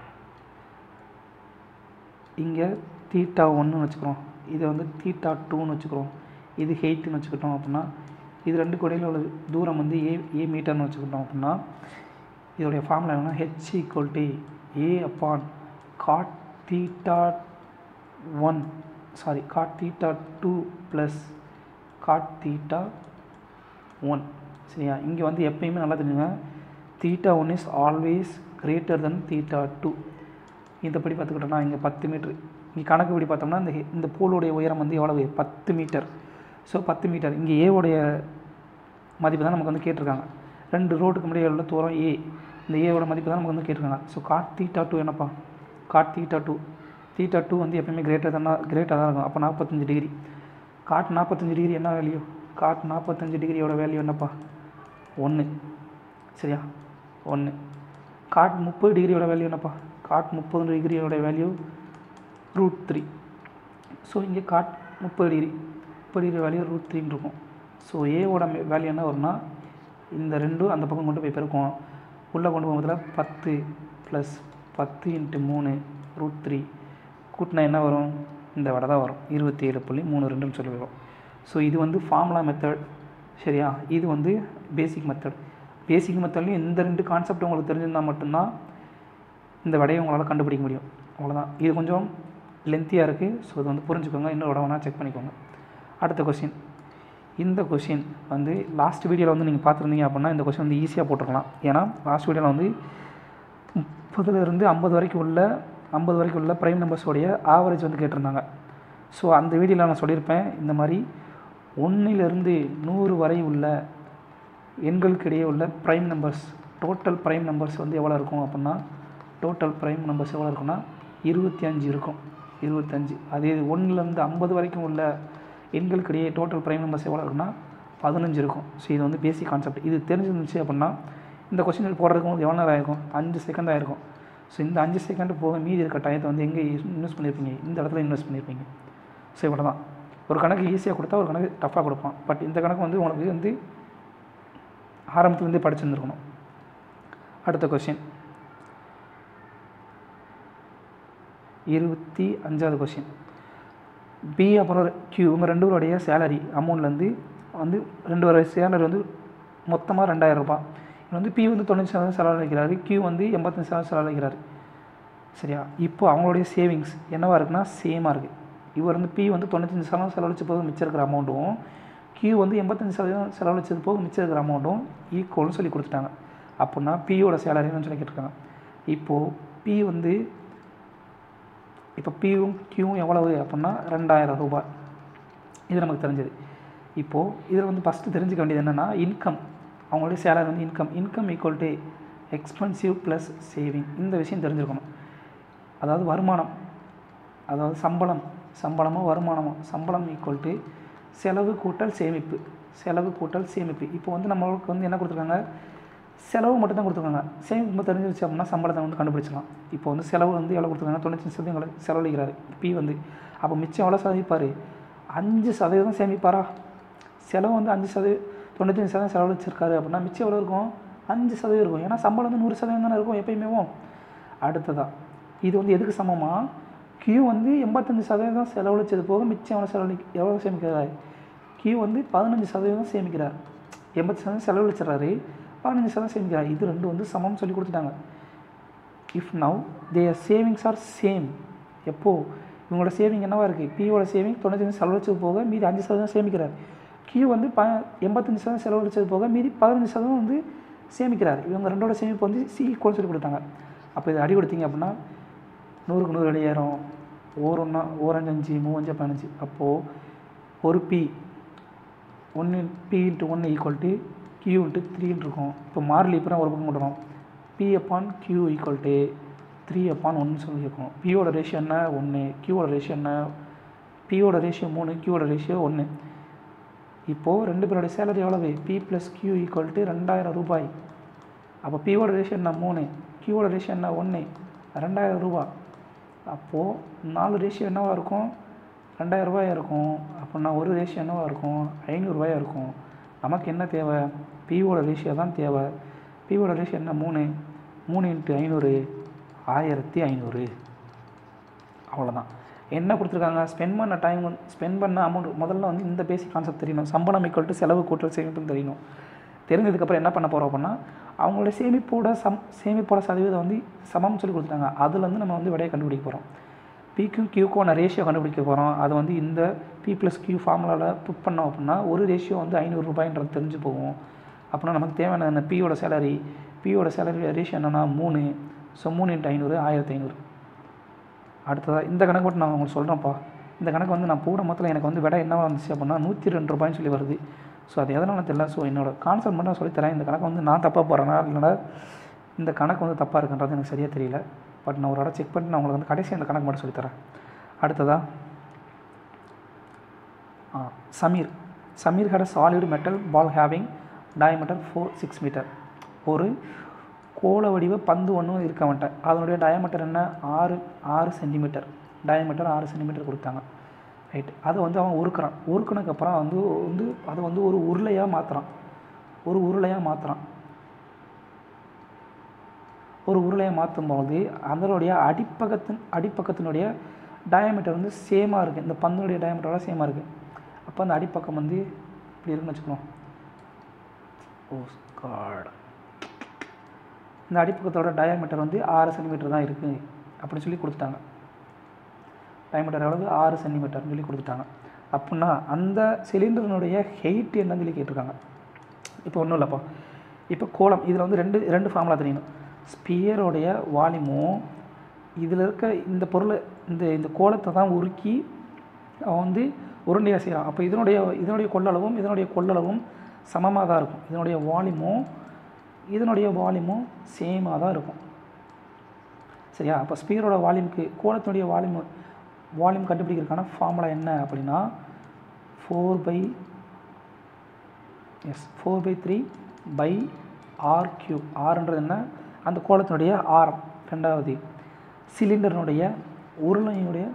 இங்கே தீட்டா ஒன்றுன்னு வச்சுக்கிறோம் இதை வந்து தீட்டா டூன்னு வச்சுக்கிறோம் இது ஹெயிட்டுன்னு வச்சுக்கிட்டோம் அப்படின்னா இது ரெண்டு இடையில உள்ள தூரம் வந்து ஏ ஏ மீட்டர்னு வச்சுக்கிட்டோம் அப்படின்னா இதோடைய ஃபார்முலா என்னன்னா H equal to A upon cot theta one sorry cot theta two plus cot theta one சரியா இங்கே வந்து எப்பயுமே நல்லா தெரிஞ்சுங்க theta one is always greater than theta two இந்தப்படி பார்த்துக்கிட்டோம்னா இங்கே பத்து மீட்ரு இங்கே கணக்கு படி பார்த்தோம்னா இந்த இந்த போலுடைய உயரம் வந்து எவ்வளவு பத்து மீட்டர் ஸோ பத்து மீட்டர் இங்கே ஏவோடைய மதிப்பு தான் நமக்கு வந்து கேட்டிருக்காங்க ரெண்டு ரோட்டுக்கு முன்னாடி உள்ள தூரம் ஏ இந்த ஏவோட மதிப்பு தான் நமக்கு வந்து கேட்டிருக்காங்க ஸோ காட் தீட்டா டூ என்னப்பா cot theta two theta two வந்து எப்பயுமே கிரேட்டர் தானே கிரேட்டாக தான் இருக்கும் அப்போ நாற்பத்தஞ்சு டிகிரி காட் நாற்பத்தஞ்சு டிகிரி என்ன வேல்யூ காட் நாற்பத்தஞ்சு டிகிரியோட வேல்யூ என்னப்பா ஒன்று சரியா ஒன்று காட் முப்பது டிகிரியோட வேல்யூ என்னப்பா காட் முப்பது டிகிரியோட வேல்யூ ரூட் த்ரீ ஸோ இங்கே காட் முப்பது டிகிரி முப்பது டிகிரி வேல்யூ ரூட் த்ரீன்னு இருக்கும் ஸோ ஏவோட வேல்யூ என்ன வரும்னா இந்த ரெண்டும் அந்த பக்கம் கொண்டு போய் பெருக்கும் உள்ளே கொண்டு போகும்போதுல பத்து ப்ளஸ் பத்து இன்ட்டு மூணு ரூட் த்ரீ கூட்டினா என்ன வரும் இந்த வடை தான் வரும் இருபத்தி ஏழு புள்ளி மூணு ரெண்டுன்னு சொல்லி வரும் ஸோ இது வந்து ஃபார்முலா மெத்தட் சரியா இது வந்து பேசிக் மெத்தட் பேசிக் மெத்தட்லையும் இந்த ரெண்டு கான்செப்ட் உங்களுக்கு தெரிஞ்சிருந்தால் மட்டும்தான் இந்த விடையை உங்களால் கண்டுபிடிக்க முடியும் அவ்வளோதான் இது கொஞ்சம் லென்த்தியாக இருக்குது ஸோ இது வந்து புரிஞ்சுக்கோங்க இன்னொரு விட வேணால் செக் பண்ணிக்கோங்க அடுத்த கொஸ்டின் இந்த கொஷின் வந்து லாஸ்ட் வீடியோவில் வந்து நீங்கள் பார்த்துருந்தீங்க அப்படின்னா இந்த கொஷின் வந்து ஈஸியாக போட்டிருக்கலாம் ஏன்னா லாஸ்ட் வீடியோவில் வந்து முப்பதுலேருந்து ஐம்பது வரைக்கும் உள்ள ஐம்பது வரைக்கும் உள்ள ப்ரைம் நம்பர்ஸோடைய ஆவரேஜ் வந்து கேட்டிருந்தாங்க ஸோ அந்த வீடியோவில் நான் சொல்லியிருப்பேன் இந்த மாதிரி ஒன்றிலிருந்து நூறு வரை உள்ள எண்களுக்கு இடையே உள்ள prime numbers total prime numbers வந்து எவ்வளோ இருக்கும் அப்படின்னா டோட்டல் ப்ரைம் நம்பர்ஸ் எவ்வளோ இருக்குன்னா இருபத்தி அஞ்சு இருக்கும் இருபத்தஞ்சு அதே ஒன்றுலேருந்து ஐம்பது வரைக்கும் உள்ள எண்களுக்கு இடையே டோட்டல் ப்ரைம் நம்பர்ஸ் எவ்வளோ இருக்குன்னா பதினஞ்சு இருக்கும் ஸோ இது வந்து பேசிக் கான்செப்ட் இது தெரிஞ்சிருந்துச்சு அப்படின்னா இந்த கொஸ்டின் போடுறதுக்கு வந்து எவ்வளோ நேரம் ஆயிருக்கும் அஞ்சு செகண்ட் ஆயிருக்கும் ஸோ இந்த அஞ்சு செகண்ட் போக மீதி இருக்க டயத்தை வந்து எங்கே இன்வெஸ்ட் பண்ணியிருப்பீங்க இந்த இடத்துல இன்வெஸ்ட் பண்ணியிருப்பீங்க ஸோ இவ்வளோ தான் ஒரு கணக்கு ஈஸியாக கொடுத்தா ஒரு கணக்கு டஃப்பாக கொடுப்பான் பட் இந்த கணக்கு வந்து உனக்கு வந்து ஆரம்பத்துலேருந்தே படிச்சிருந்துருக்கணும் அடுத்த கொஷின் இருபத்தி அஞ்சாவது கொஷின் பி அப்புறம் கியூ இவங்க ரெண்டு பேருடைய சேலரி அமௌண்ட்லேருந்து வந்து ரெண்டு பேருடைய சேலரி வந்து மொத்தமாக ரெண்டாயிரம் ரூபாய் இது வந்து பி வந்து தொண்ணூற்றி சதவீதம் செலவழிக்கிறாரு கியூ வந்து எண்பத்தஞ்சு சதவீதம் செலவழிக்கிறாரு சரியா இப்போ அவங்களுடைய சேவிங்ஸ் என்னவா இருக்குன்னா சேமாக இருக்குது இவர் வந்து பி வந்து தொண்ணூத்தஞ்சு சதவீதம் செலவழிச்ச போது மிச்சம் இருக்கிற அமௌண்ட்டும் கியூ வந்து எண்பத்தஞ்சு சதவீதம் செலவழிச்சது போக மிச்சம் இருக்கிற அமௌண்ட்டும் ஈக்குவல்னு சொல்லி கொடுத்துட்டாங்க அப்படின்னா பியோட சேலரின்னு சொல்லி கேட்டிருக்காங்க இப்போது பி வந்து இப்போ பியும் கியூவும் எவ்வளவு அப்படின்னா ரெண்டாயிரம் ரூபாய் இது நமக்கு தெரிஞ்சது இப்போது இதில் வந்து ஃபஸ்ட்டு தெரிஞ்சுக்க வேண்டியது என்னென்னா இன்கம் அவங்களுடைய சேலரி வந்து income income equal to expensive plus saving இந்த விஷயம் தெரிஞ்சுக்கணும் அதாவது வருமானம் அதாவது சம்பளம் சம்பளமோ வருமானமோ சம்பளம் ஈக்குவல் டு செலவு கூட்டல் சேமிப்பு செலவு கூட்டல் சேமிப்பு இப்போ வந்து நம்மளுக்கு வந்து என்ன கொடுத்துருக்காங்க செலவு மட்டும் தான் கொடுத்துருக்காங்க சேமிப்பு தெரிஞ்சிருச்சு அப்படின்னா சம்பளத்தை வந்து கண்டுபிடிச்சலாம் இப்போ வந்து செலவு வந்து எவ்வளோ கொடுத்துருக்காங்க தொண்ணூற்றி சதவீதம் செலவழிக்கிறாரு பி வந்து அப்போ மிச்சம் எவ்வளோ சேமிப்பார் அஞ்சு சதவீதம் சேமிப்பாரா செலவு வந்து அஞ்சு சதவீதம் தொண்ணூத்தஞ்சு சதவீதம் செலவழிச்சிருக்காரு அப்படின்னா மிச்சம் எவ்வளோ இருக்கும் அஞ்சு சதவீதம் இருக்கும் ஏன்னா சம்பளம் வந்து நூறு சதவீதம் தானே இருக்கும் எப்பயுமே அடுத்ததா இது வந்து எதுக்கு சமமா கியூ வந்து எண்பத்தஞ்சு சதவீதம் செலவழிச்சது போக மிச்சம் எவ்வளோ செலவழி எவ்வளோ சேமிக்கிறார் கியூ வந்து பதினஞ்சு சதவீதம் சேமிக்கிறார் எண்பது சதவீதம் செலவழிச்சிடறாரு பதினஞ்சு சதவீதம் சேமிக்கிறார் இது ரெண்டு வந்து சமம் சொல்லி கொடுத்துட்டாங்க if now their savings are same எப்போது இவங்களோட சேவிங் என்னவா இருக்குது பியோட சேவிங் தொண்ணூத்தஞ்சு செலவழிச்சது போக மீதி அஞ்சு சதவீதம் சேமிக்கிறார் கியூ வந்து ப எண்பத்தஞ்சு சதவீதம் செலவழிச்சது போக மீதி பதினஞ்சு சதவீதம் வந்து சேமிக்கிறார் இவங்க ரெண்டோட சேமிப்பு வந்து சி ஈக்குவல் சொல்லி கொடுத்தாங்க அப்போ இது அடி கொடுத்தீங்க அப்படின்னா நூறுக்கு நூறு அடியாயிரம் ஓர் ஒன்றா ஓரஞ்சு அஞ்சு மூவஞ்சு பதினஞ்சு அப்போது ஒரு பி ஒன்று பி இன்ட்டு ஒன்று ஈக்குவல் டு கியூ இன்ட்டு த்ரீன்னு இருக்கும் இப்போ மாறிலி இப்போ ஒரு பக்கம் கொண்டுறோம் P upon Q equal to three upon ஒன்று சொல்லியிருக்கோம் பியோட ரேஷியோ என்ன ஒன்று கியூவோட ரேஷியோ என்ன பியோட ரேஷியோ மூணு கியூவோட ரேஷியோ ஒன்று இப்போது ரெண்டு பேரோட சேலரி எவ்வளவு P plus Q equal to ரெண்டாயிரம் ரூபாய் அப்போ பியோட ரேஷியோ என்ன மூணு கியூவோட ரேஷியோ என்ன ஒன்று ரெண்டாயிரம் ரூபா அப்போது நாலு ரேஷியோ என்னவா இருக்கும் ரெண்டாயிரம் ரூபாயா இருக்கும் அப்படின்னா ஒரு ரேஷியோ என்னவா இருக்கும் ஐநூறுரூவாயா இருக்கும் நமக்கு என்ன தேவை பியோட ரேஷியோ தான் தேவை பியோட ரேஷியோ என்ன மூணு மூணு இன்ட்டு ஐநூறு ஆயிரத்தி ஐநூறு அவ்வளோதான் என்ன கொடுத்துருக்காங்க ஸ்பெண்ட் பண்ண டைம் வந்து ஸ்பெண்ட் பண்ண அமௌண்ட் முதல்ல வந்து இந்த பேசிக் கான்செப்ட் தெரியணும் சம்பளம் ஈக்குவல் டு செலவு கூட்டல் சேமிப்புன்னு தெரியணும் தெரிஞ்சதுக்கப்புறம் என்ன பண்ண போகிறோம் அப்படின்னா அவங்களோட சேமிப்போட சம் சேமிப்போட சதவீதம் வந்து சமம்னு சொல்லி கொடுத்துட்டாங்க அதுலேருந்து நம்ம வந்து விடையை கண்டுபிடிக்க போகிறோம் பிக்கும் கியூக்கான ரேஷியோ கண்டுபிடிக்க போகிறோம் அது வந்து இந்த பி ப்ளஸ் கியூ ஃபார்முலாவில் புக் பண்ணோம் அப்படின்னா ஒரு ரேஷியோ வந்து ஐநூறு ரூபாய்ன்றது தெரிஞ்சு போகும் அப்படின்னா நமக்கு தேவையான அந்த பியோட சேலரி பியோட சேலரி ரேஷியோ என்னென்னா மூணு ஸோ மூணு இன்ட்டு ஐநூறு ஆயிரத்தி ஐநூறு அடுத்ததாக இந்த கணக்கு மட்டும் நான் உங்களுக்கு சொல்கிறேன்ப்பா இந்த கணக்கு வந்து நான் போட மொத்தத்தில் எனக்கு வந்து விட என்னவா வந்துச்சு அப்படின்னா நூற்றி ரெண்டு ரூபாய்னு சொல்லி வருது ஸோ அது எதனால தெரியல ஸோ என்னோட கான்செப்ட் மட்டும் நான் சொல்லித்தரேன் இந்த கணக்கு வந்து நான் தப்பாக போகிறேன்னா இல்லைனா இந்த கணக்கு வந்து தப்பாக இருக்குன்றது எனக்கு சரியாக தெரியல பட் நான் ஒரு இடம் செக் பண்ணிட்டு நான் உங்களுக்கு வந்து கடைசி அந்த கணக்கு மட்டும் சொல்லித்தரேன் அடுத்ததா ஆ, Sameer Sameer had a solid metal ball having diameter four six metre ஒரு கோள வடிவ பந்து ஒன்று இருக்க மாட்டேன் அதனுடைய டயமீட்டர் என்ன ஆறு ஆறு சென்டிமீட்டர் டயமீட்டர் ஆறு சென்டிமீட்டர் கொடுத்தாங்க ரைட் அதை வந்து அவன் உருக்குறான் உருக்குனதுக்கப்புறம் வந்து வந்து அதை வந்து ஒரு உருளையாக மாற்றுறான் ஒரு உருளையாக மாற்றுறான் ஒரு உருளையை மாற்றும் பொழுது அதனுடைய அடிப்பக்கத்தின் அடிப்பக்கத்தினுடைய டயமீட்டர் வந்து சேமாக இருக்குது இந்த பந்தினுடைய டயமீட்டரோட சேமாக இருக்குது அப்போ அந்த அடிப்பக்கம் வந்து இப்படி இருக்குன்னு வச்சுக்கணும் ஓ காட் இந்த அடிப்பக்கத்தோட டயாமீட்டர் வந்து ஆறு சென்டிமீட்டர் தான் இருக்குது அப்படின்னு சொல்லி கொடுத்துட்டாங்க டயமீட்டர் எவ்வளவு ஆறு சென்டிமீட்டர்னு சொல்லி கொடுத்துட்டாங்க அப்படின்னா அந்த சிலிண்டரினுடைய ஹெயிட் என்னன்னு சொல்லி கேட்டிருக்காங்க இப்போ ஒன்றும் இல்லைப்பா இப்போ கோலம் இதில் வந்து ரெண்டு ரெண்டு ஃபார்முலா தெரியணும் ஸ்பியரோடைய வால்யூமும் இதில் இருக்க இந்த பொருளை இந்த இந்த கோலத்தை தான் உருக்கி அவன் வந்து உருண்டையாக செய்கிறான் அப்போ இதனுடைய இதனுடைய கொள்ளளவும் இதனுடைய கொள்ளளவும் சமமாக தான் இருக்கும் இதனுடைய வால்யூமும் இதனுடைய வால்யூமும் சேமாக தான் இருக்கும் சரியா அப்போ ஸ்பீரோட வால்யூமுக்கு கோலத்தினுடைய வால்யூம் வால்யூம் கண்டுபிடிக்கிறதுக்கான ஃபார்முலா என்ன அப்படின்னா four by S four by three pi R cube ஆர்ன்றது என்ன அந்த கோலத்தினுடைய ஆரம் ரெண்டாவது சிலிண்டரினுடைய உருளையினுடைய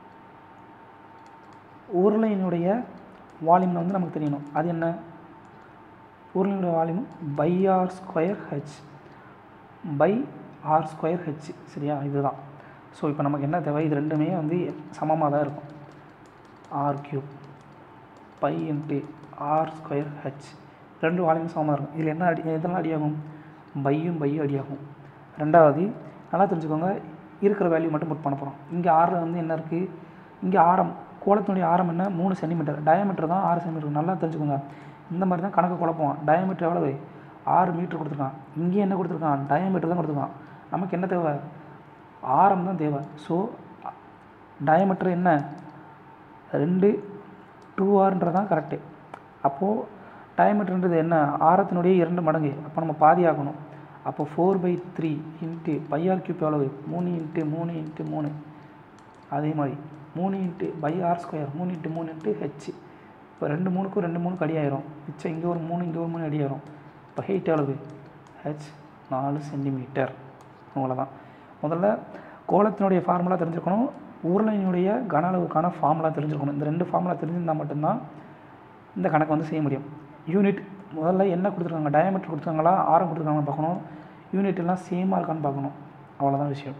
உருளையினுடைய வால்யூம் வந்து நமக்கு தெரியணும் அது என்ன உருளையினுடைய volume pi R square H pi R square H சரியா இதுதான் ஸோ இப்போ நமக்கு என்ன தேவை இது ரெண்டுமே வந்து சமமாக தான் இருக்கும் R cube pi into R square H ரெண்டு வால்யூம் சமமாக இருக்கும் இதில் என்ன அடி எதெல்லாம் அடியாகும் பையும் பையும் அடியாகும் ரெண்டாவது நல்லா தெரிஞ்சுக்கோங்க இருக்கிற வேல்யூ மட்டும் புட் பண்ண போகிறோம் இங்கே ஆறில் வந்து என்ன இருக்குது இங்கே ஆரம் கோலத்தினுடைய ஆரம் என்ன மூணு சென்டிமீட்டர் டயமீட்டர் தான் ஆறு சென்டிமீட்டர் நல்லா தெரிஞ்சுக்கோங்க இந்த மாதிரி தான் கணக்கு குழப்பம் டயமீட்டர் எவ்வளவு ஆறு மீட்டர் கொடுத்துருக்கான் இங்கே என்ன கொடுத்துருக்கான் டயமீட்டர் தான் கொடுத்துருக்கான் நமக்கு என்ன தேவை ஆரம் தான் தேவை ஸோ டயமீட்டர் என்ன ரெண்டு டூ ஆர்ன்றது தான் கரெக்டு அப்போது டயமீட்டர்ன்றது என்ன ஆரத்தினுடைய இரண்டு மடங்கு அப்போ நம்ம பாதி ஆகணும் அப்போ four by three into pi R cube எவ்வளவு மூணு இன்ட்டு மூணு இன்ட்டு மூணு அதே மாதிரி மூணு இன்ட்டு பை ஆர் ஸ்கொயர் மூணு இன்ட்டு மூணு இன்ட்டு ஹெச் இப்போ ரெண்டு மூணுக்கும் ரெண்டு மூணுக்கு அடியாயிரும் மிச்சம் இங்கே ஒரு மூணு இங்கே ஒரு மூணு அடியாயிரும் இப்போ ஹெயிட் எவ்வளவு ஹெச் நாலு சென்டிமீட்டர் அவ்வளோதான் முதல்ல கோலத்தினுடைய ஃபார்முலா தெரிஞ்சுக்கணும் உருளையினுடைய கன அளவுக்கான ஃபார்முலா தெரிஞ்சுக்கணும் இந்த ரெண்டு ஃபார்முலா தெரிஞ்சிருந்தால் மட்டும்தான் இந்த கணக்கு வந்து செய்ய முடியும் யூனிட் முதல்ல என்ன கொடுத்துருக்காங்க டயமீட்டர் கொடுத்துருக்காங்களா ஆரம் கொடுத்துருக்காங்கன்னு பார்க்கணும் யூனிட் எல்லாம் சேமாக இருக்கான்னு பார்க்கணும் அவ்வளோதான் விஷயம்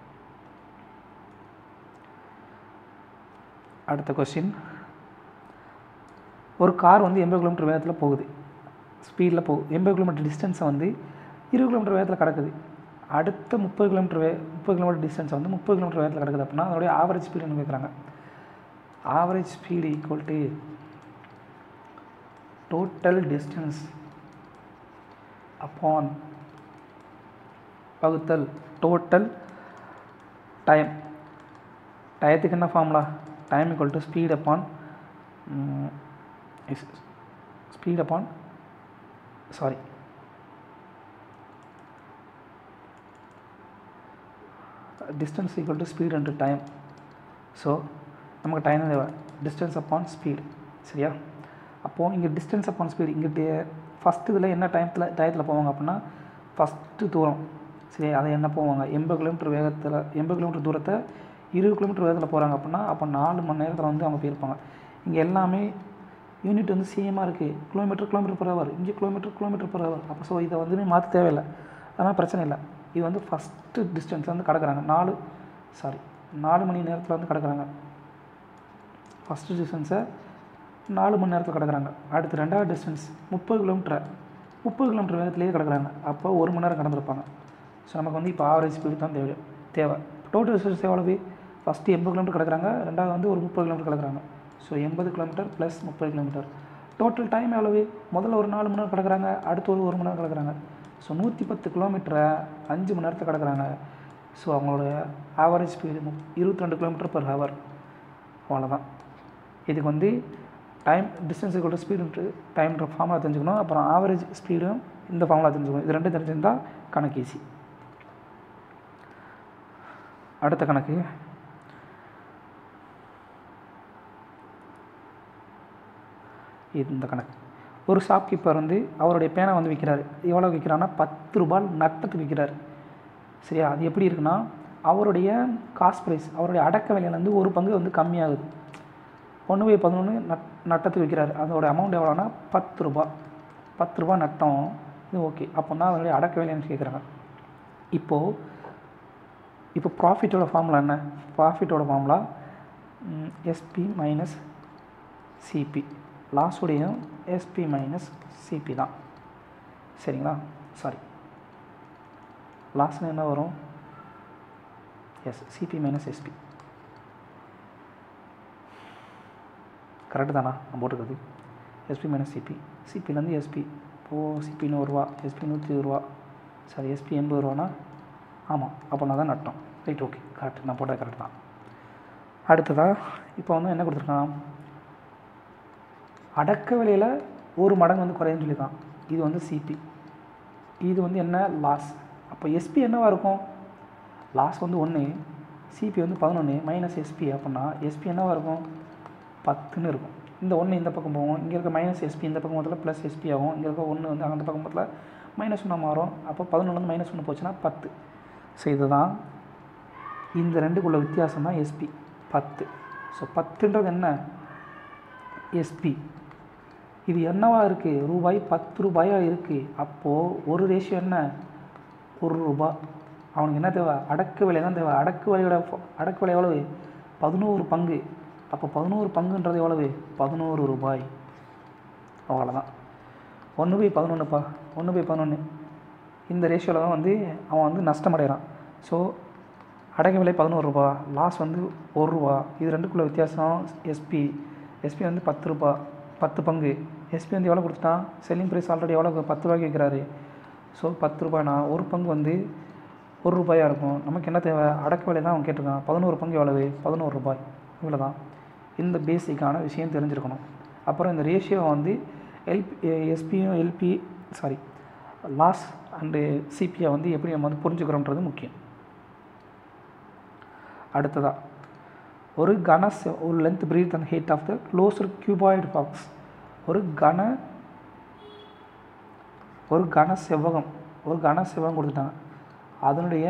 அடுத்த கொஸ்டின் ஒரு கார் வந்து எண்பது கிலோமீட்டர் வேகத்தில் போகுது ஸ்பீடில் போகுது எண்பது கிலோமீட்டர் டிஸ்டன்ஸை வந்து இருபது கிலோமீட்டர் வேகத்தில் கிடக்குது அடுத்த முப்பது கிலோமீட்டர் வே முப்பது கிலோமீட்டர் டிஸ்டன்ஸ் வந்து முப்பது கிலோமீட்டர் வேகத்தில் கிடக்குது அப்படின்னா அதோடைய ஆவரேஜ் ஸ்பீடு என்ன கேட்குறாங்க average speed equal to total distance upon வகுத்தல் total time டயத்துக்கு என்ன formula time equal to speed upon speed upon sorry distance equal to speed and time so நமக்கு டைம் தேவை டிஸ்டன்ஸ் அப்பான் ஸ்பீட் சரியா அப்போது இங்கே டிஸ்டன்ஸ் அப்பான் ஸ்பீட் இங்கே first இதில் என்ன டைத்தில் டயத்தில் போவாங்க அப்படின்னா ஃபஸ்ட்டு தூரம் சரி அதை என்ன போவாங்க எண்பது கிலோமீட்டர் வேகத்தில் எண்பது கிலோமீட்டர் தூரத்தை இருபது கிலோமீட்டர் வேகத்தில் போகிறாங்க அப்படின்னா அப்போ நாலு மணி நேரத்தில் வந்து அவங்க போயிருப்பாங்க இங்கே எல்லாமே யூனிட் வந்து சேமாக இருக்குது கிலோமீட்டர் கிலோமீட்டர் பர் ஹவர் இங்கே கிலோமீட்டர் கிலோமீட்டர் பர் ஹவர் அப்போ ஸோ இதை வந்து மாற்ற தேவையில்லை அதனால் பிரச்சனை இல்லை இது வந்து ஃபஸ்ட்டு டிஸ்டன்ஸ் வந்து கடக்குறாங்க நாலு சாரி நாலு மணி நேரத்தில் வந்து கடக்குறாங்க ஃபஸ்ட்டு டிஸ்டன்ஸை நாலு மணி நேரத்தில் கிடக்குறாங்க அடுத்து ரெண்டாவது டிஸ்டன்ஸ் முப்பது கிலோமீட்டர் முப்பது கிலோமீட்டர் வேகத்திலேயே கிடக்குறாங்க அப்போ ஒரு மணி நேரம் கடந்திருப்பாங்க ஸோ நமக்கு வந்து இப்போ ஆவரேஜ் ஸ்பீடு தான் தேவை தேவை டோட்டல் டிஸ்டன்ஸ் எவ்வளவு ஃபஸ்ட்டு எண்பது கிலோமீட்டர் கிடக்குறாங்க ரெண்டாவது வந்து ஒரு முப்பது கிலோமீட்டர் கிடக்குறாங்க ஸோ எண்பது கிலோமீட்டர் ப்ளஸ் முப்பது கிலோமீட்டர் டோட்டல் டைம் எவ்வளவு முதல்ல ஒரு நாலு மணி நேரம் கிடக்குறாங்க அடுத்து ஒரு ஒரு மணி நேரம் கிடக்குறாங்க ஸோ நூற்றி பத்து கிலோமீட்டரை அஞ்சு மணி நேரத்தில் கிடக்குறாங்க ஸோ அவங்களோட ஆவரேஜ் ஸ்பீடு இருபத்தி ரெண்டு கிலோமீட்டர் பர் ஹவர் அவ்வளோதான் இதுக்கு வந்து time distance equal to speed டைம்ன்ற ஃபார்முலா தெரிஞ்சுக்கணும் அப்புறம் ஆவரேஜ் ஸ்பீடும் இந்த ஃபார்முலா தெரிஞ்சுக்கணும் இது ரெண்டும் தெரிஞ்சிருந்தால் கணக்கு ஈஸி அடுத்த கணக்கு இது இந்த கணக்கு ஒரு ஷாப்கீப்பர் வந்து அவருடைய பேனை வந்து விற்கிறாரு எவ்வளோ விற்கிறான்னா பத்து ரூபாய் நட்டத்துக்கு விற்கிறாரு சரியா அது எப்படி இருக்குன்னா அவருடைய காஸ்ட் ப்ரைஸ் அவருடைய அடக்க விலையிலேருந்து ஒரு பங்கு வந்து கம்மியாகுது ஒன்று போய் பதினொன்று நட் நட்டத்துக்கு விற்கிறாரு அதோட அமௌண்ட் எவ்வளோனா பத்து ரூபா பத்து ரூபா நட்டம் இது ஓகே அப்போனா அதனுடைய அடக்க விலைன்னு கேட்குறாங்க இப்போது இப்போ ப்ராஃபிட்டோட ஃபார்முலா என்ன ப்ராஃபிட்டோட ஃபார்முலா எஸ்பி மைனஸ் சிபி லாஸுடையும் எஸ்பி மைனஸ் சிபி தான் சரிங்களா சாரி லாஸ்ட்ல என்ன வரும் S CP minus SP correct தானா நான் போட்டுக்கிறது எஸ்பி மைனஸ் சிபி சிபிலேருந்து எஸ்பி இப்போது சிபி நூறுரூவா எஸ்பி நூற்றி இருபது ரூபா சாரி எஸ்பி எண்பது ரூபானா ஆமாம் அப்போ நான் தான் நட்டோம் ரைட் ஓகே கரெக்ட் நான் போட்டது கரெக்ட் தான் அடுத்ததாக இப்போ வந்து என்ன கொடுத்துருக்கான் அடக்க விலையில் ஒரு மடங்கு வந்து குறையுன்னு சொல்லியிருக்கான் இது வந்து சிபி இது வந்து என்ன லாஸ் அப்போ எஸ்பி என்னவாக இருக்கும் லாஸ் வந்து ஒன்று சிபி வந்து பதினொன்று மைனஸ் எஸ்பி அப்படின்னா எஸ்பி என்னவாக இருக்கும் பத்துன்னு இருக்கும் இந்த ஒன்று இந்த பக்கம் போகும் இங்கே இருக்க மைனஸ் எஸ்பி இந்த பக்கம் மொத்தத்தில் ப்ளஸ் எஸ்பி ஆகும் இங்கே இருக்க ஒன்று வந்து அந்த பக்கம் மொத்தத்தில் மைனஸ் ஒன்று மாறும் அப்போ பதினொன்று மைனஸ் ஒன்று போச்சுன்னா பத்து ஸோ இதுதான் இந்த ரெண்டுக்குள்ள வித்தியாசம் தான் எஸ்பி பத்து ஸோ பத்துன்றது என்ன எஸ்பி இது என்னவா இருக்குது ரூபாய் பத்து ரூபாயாக இருக்குது அப்போது ஒரு ரேஷியோ என்ன ஒரு ரூபா அவனுக்கு என்ன தேவை அடக்க விலை தான் தேவை அடக்கு விலையோட அடக்கு விலை எவ்வளவு பதினோரு பங்கு அப்போ பதினோரு பங்குன்றது எவ்வளவு பதினோரு ரூபாய் அவ்வளோதான் ஒன்று பை பதினொன்றுப்பா ஒன்று பை பதினொன்று இந்த ரேஷியோவில் தான் வந்து அவன் வந்து நஷ்டமடைகிறான் ஸோ அடக்க விலை பதினோரு ரூபா லாஸ் வந்து ஒரு ரூபா இது ரெண்டுக்குள்ள வித்தியாசம் எஸ்பி எஸ்பி வந்து பத்து ரூபா பத்து பங்கு எஸ்பி வந்து எவ்வளோ கொடுத்துட்டான் செல்லிங் ப்ரைஸ் ஆல்ரெடி எவ்வளோ பத்து ரூபாய்க்கு விற்கிறாரு ஸோ பத்து ரூபாய்னா ஒரு பங்கு வந்து ஒரு ரூபாயாக இருக்கும் நமக்கு என்ன தேவை அடக்க விலை தான் அவன் கேட்டிருக்கான் பதினோரு பங்கு எவ்வளவு பதினோரு ரூபாய் இவ்வளோ தான் இந்த பேசிக்கான விஷயம் தெரிஞ்சிருக்கணும் அப்புறம் இந்த ரேஷியோ வந்து எல்பி எஸ்பியும் எல்பி சாரி லாஸ் அண்டு சிபியை வந்து எப்படி நம்ம வந்து புரிஞ்சுக்கிறோன்றது முக்கியம் அடுத்ததாக ஒரு கன செ- ஒரு length breadth and height of the closed cuboid box ஒரு கன ஒரு கன செவ்வகம் ஒரு கன செவ்வகம் கொடுத்துட்டாங்க அதனுடைய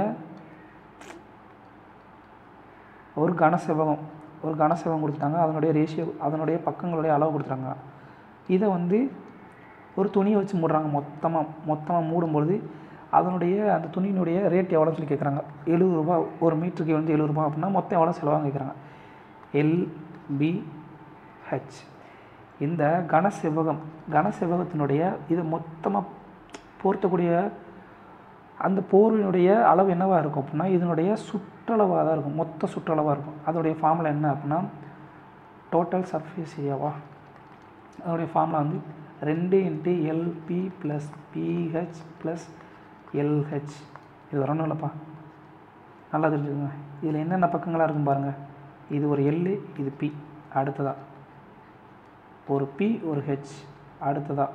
ஒரு கன செவ்வகம் ஒரு கன செவ்வகம் கொடுத்துட்டாங்க அதனுடைய ரேஷியோ அதனுடைய பக்கங்களுடைய அளவு கொடுத்துட்டாங்க இதை வந்து ஒரு துணியை வச்சு மூடுறாங்க மொத்தமாக மொத்தமாக மூடும்பொழுது அதனுடைய அந்த துணியினுடைய ரேட் எவ்வளோன்னு சொல்லி கேட்குறாங்க எழுபது ரூபா ஒரு மீட்டருக்கு வந்து எழுபது ரூபா அப்படின்னா மொத்தம் எவ்வளோ செலவாக கேட்குறாங்க எல்பிஹெச் இந்த கன செவ்வகம் கன செவ்வகத்தினுடைய இதை மொத்தமாக போர்த்தக்கூடிய அந்த போர்வினுடைய அளவு என்னவாக இருக்கும் அப்படின்னா இதனுடைய சுற்றளவாக தான் இருக்கும் மொத்த சுற்றளவாக இருக்கும் அதனுடைய ஃபார்முலா என்ன அப்படின்னா டோட்டல் சர்ஃபேஸ் ஏரியாவா அதனுடைய ஃபார்முலா வந்து ரெண்டு இன்ட்டு எல்பி ப்ளஸ் பிஹெச் ப்ளஸ் எல்ஹெச் இது வரணும் இல்லைப்பா நல்லா தெரிஞ்சுக்கோங்க இதில் என்னென்ன பக்கங்களாக இருக்கும் பாருங்கள் இது ஒரு எல் இது பி அடுத்ததா ஒரு பி ஒரு ஹெச் அடுத்ததா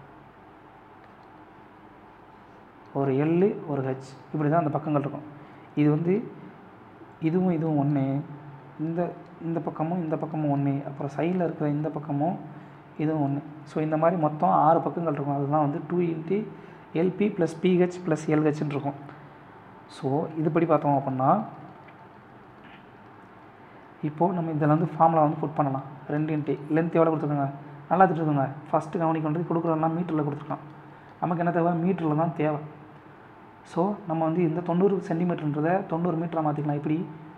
ஒரு எல் ஒரு ஹெச் இப்படி தான் அந்த பக்கங்கள் இருக்கும் இது வந்து இதுவும் இதுவும் ஒன்று இந்த இந்த பக்கமும் இந்த பக்கமும் ஒன்று அப்புறம் சைடில் இருக்கிற இந்த பக்கமும் இதுவும் ஒன்று ஸோ இந்த மாதிரி மொத்தம் ஆறு பக்கங்கள் இருக்கும் அதுதான் வந்து டூ இன்ட்டு எல்பி ப்ளஸ் பிஹெச் ப்ளஸ் எல்ஹெச்னு இருக்கும் ஸோ இதுபடி பார்த்தோம் அப்படின்னா இப்போது நம்ம இதில் வந்து ஃபார்முலா வந்து புட் பண்ணலாம் ரெண்டு இன்ட்டு லென்த் எவ்வளோ கொடுத்துருக்காங்க நல்லா திட்டுருங்க ஃபஸ்ட்டு கவனிக்க வேண்டியது கொடுக்குறதெல்லாம் மீட்டரில் கொடுத்துருக்கான் நமக்கு என்ன தேவை மீட்டரில் தான் தேவை ஸோ நம்ம வந்து இந்த தொண்ணூறு சென்டிமீட்டர்ன்றதை தொண்ணூறு மீட்டராக மாற்றிக்கலாம் இப்படி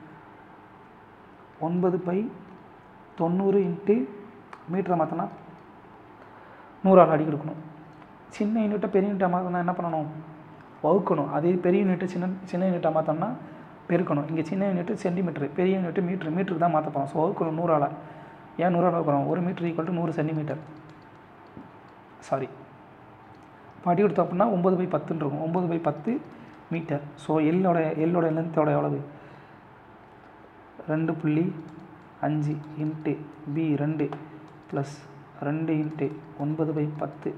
ஒன்பது பை தொண்ணூறு இன்ட்டு மீட்டரை மாற்றினா நூறால் அடி கொடுக்கணும் சின்ன யூனிட்டை பெரிய யூனிட்டாக மாற்றினா என்ன பண்ணணும் வகுக்கணும் அதே பெரிய யூனிட்டை சின்ன சின்ன யூனிட்டாக மாற்றோம்னா பெருக்கணும் இங்கே சின்ன யூனிட்டு சென்டிமீட்டர் பெரிய யூனிட்டு மீட்ரு மீட்டருக்கு தான் மாற்ற போகிறோம் ஸோ வகுக்கணும் நூறால் ஏன் நூறால் வகுக்கிறோம் ஒரு மீட்டர் ஈக்குவல் டு நூறு சென்டிமீட்டர் சாரி இப்போ அடி கொடுத்தோம் அப்படின்னா ஒம்பது பை பத்துன்னு இருக்கும் ஒம்பது பை பத்து மீட்டர் ஸோ எல்லோட எல்லோட லென்த்தோட எவ்வளவு ரெண்டு புள்ளி அஞ்சு இன்ட்டு பி ரெண்டு ப்ளஸ் ரெண்டு இன்ட்டு ஒன்பது பை பத்து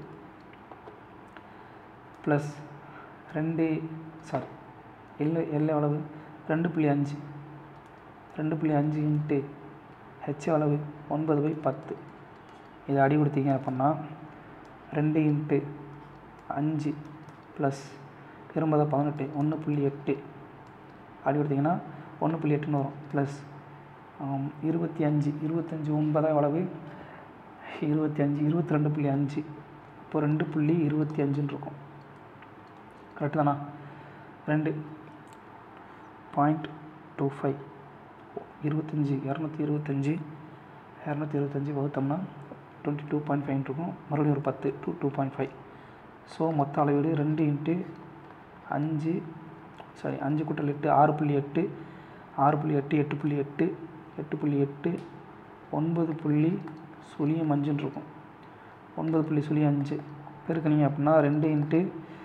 ப்ளஸ் ரெண்டு சாரி எல் எல் எவ்வளவு ரெண்டு புள்ளி அஞ்சு ரெண்டு புள்ளி அஞ்சு இன்ட்டு ஹெச் எவ்வளவு ஒன்பது பை பத்து இதை அடி கொடுத்தீங்க அப்படின்னா ரெண்டு இன்ட்டு அஞ்சு ப்ளஸ் இருபது பதினெட்டு ஒன்று புள்ளி எட்டு அடி கொடுத்தீங்கன்னா ஒன்று புள்ளி எட்டுன்னு வரும் ப்ளஸ் இருபத்தி அஞ்சு இருபத்தஞ்சி ஒன்பதா எவ்வளவு இருபத்தி அஞ்சு இருபத்தி ரெண்டு புள்ளி அஞ்சு இப்போ ரெண்டு புள்ளி இருபத்தி அஞ்சுன்னு இருக்கும் கரெக்டு தானா ரெண்டு பாயிண்ட் டூ ஃபைவ் இருபத்தஞ்சி இரநூத்தி இருபத்தஞ்சி இரநூத்தி இருபத்தஞ்சி வகுத்தோம்னா டுவெண்ட்டி டூ பாயிண்ட் ஃபைவ் இருக்கும் மறுபடியும் ஒரு பத்து two two point five so மொத்த அளவீடு ரெண்டு இன்ட்டு அஞ்சு சாரி அஞ்சு கூட்டல் எட்டு ஆறு புள்ளி எட்டு ஆறு புள்ளி எட்டு எட்டு புள்ளி எட்டு எட்டு புள்ளி எட்டு ஒன்பது புள்ளி சுழியம் அஞ்சுன்னு இருக்கும் ஒன்பது புள்ளி சுழியம் அஞ்சு பெருக்கினீங்க அப்படின்னா ரெண்டு இன்ட்டு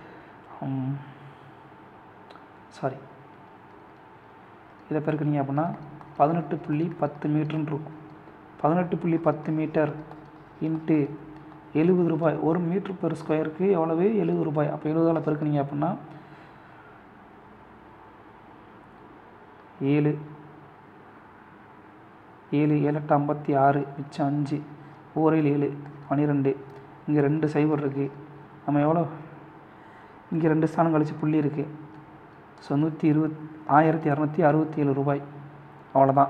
சாரி இதை பெருக்கினீங்க அப்படின்னா பதினெட்டு புள்ளி பத்து மீட்டர்னு இருக்கும் பதினெட்டு புள்ளி பத்து மீட்டர் இன்ட்டு எழுபது ரூபாய் ஒரு மீட்ரு பெர் ஸ்கொயருக்கு எவ்வளவு எழுபது ரூபாய் அப்போ எழுபதால் பெருக்கினீங்க அப்படின்னா ஏழு ஏழு ஏழு எட்டு ஐம்பத்தி ஆறு மிச்சம் அஞ்சு ஓரையில் ஏழு பன்னிரெண்டு இங்கே ரெண்டு சைபர் இருக்குது நம்ம எவ்வளோ இங்கே ரெண்டு ஸ்தானம் கழிச்சு புள்ளி இருக்குது ஸோ நூற்றி இருபத் ஆயிரத்தி இரநூத்தி அறுபத்தி ஏழு ரூபாய் அவ்வளோதான்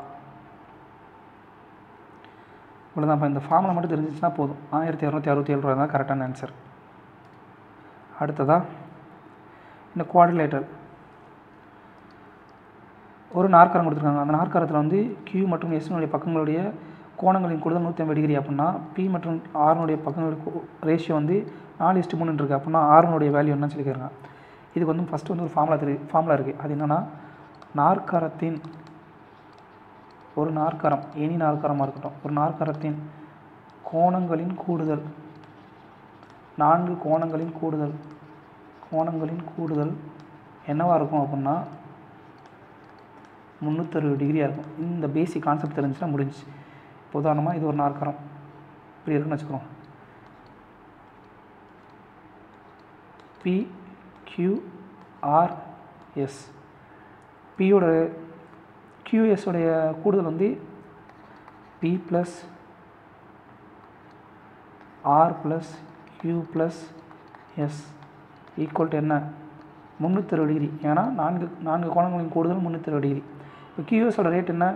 இவ்வளோதான் இப்போ இந்த ஃபார்முலா மட்டும் தெரிஞ்சிச்சுன்னா போதும் ஆயிரத்தி இரநூத்தி அறுபத்தி ஏழு ரூபாய் தான் கரெக்டான ஆன்சர் அடுத்ததா இந்த குவாடிலேட்டர் ஒரு நாற்கரம் கொடுத்துருக்காங்க அந்த நாற்கரத்தில் வந்து கியூ மற்றும் எஸ்னுடைய பக்கங்களுடைய கோணங்களின் கூடுதல் நூற்றி ஐம்பது டிகிரி அப்படின்னா பி மற்றும் ஆறுனுடைய பக்கங்களுடைய ரேஷியோ வந்து நாலு இஸ்ட்டு மூணு இருக்குது அப்படின்னா ஆறுனுடைய வேல்யூ என்னன்னு சொல்லிக்கிறாங்க இதுக்கு வந்து ஃபஸ்ட்டு வந்து ஒரு ஃபார்முலா தெரி ஃபார்முலா இருக்குது அது என்னென்னா நாற்கரத்தின் ஒரு நாற்கரம் எனி நாற்கரமாக இருக்கட்டும் ஒரு நாற்கரத்தின் கோணங்களின் கூடுதல் நான்கு கோணங்களின் கூடுதல் கோணங்களின் கூடுதல் என்னவாக இருக்கும் அப்படின்னா முந்நூற்றறுபது டிகிரியாக இருக்கும் இந்த பேசிக் கான்செப்ட் தெரிஞ்சுன்னா முடிஞ்சிச்சு இப்போ உதாரணமாக இது ஒரு நாற்கரம் இப்படி இருக்குன்னு வச்சுக்கிறோம் பி கியூ ஆர் எஸ் பியோட QS உடைய கூடுதல் வந்து P plus R plus Q plus S equal to என்ன முந்நூற்றறுபது டிகிரி ஏன்னா நான்கு நான்கு கோணங்களின் கூடுதல் முந்நூற்றறுபது டிகிரி இப்போ கியூஎஸோட ரேட் என்ன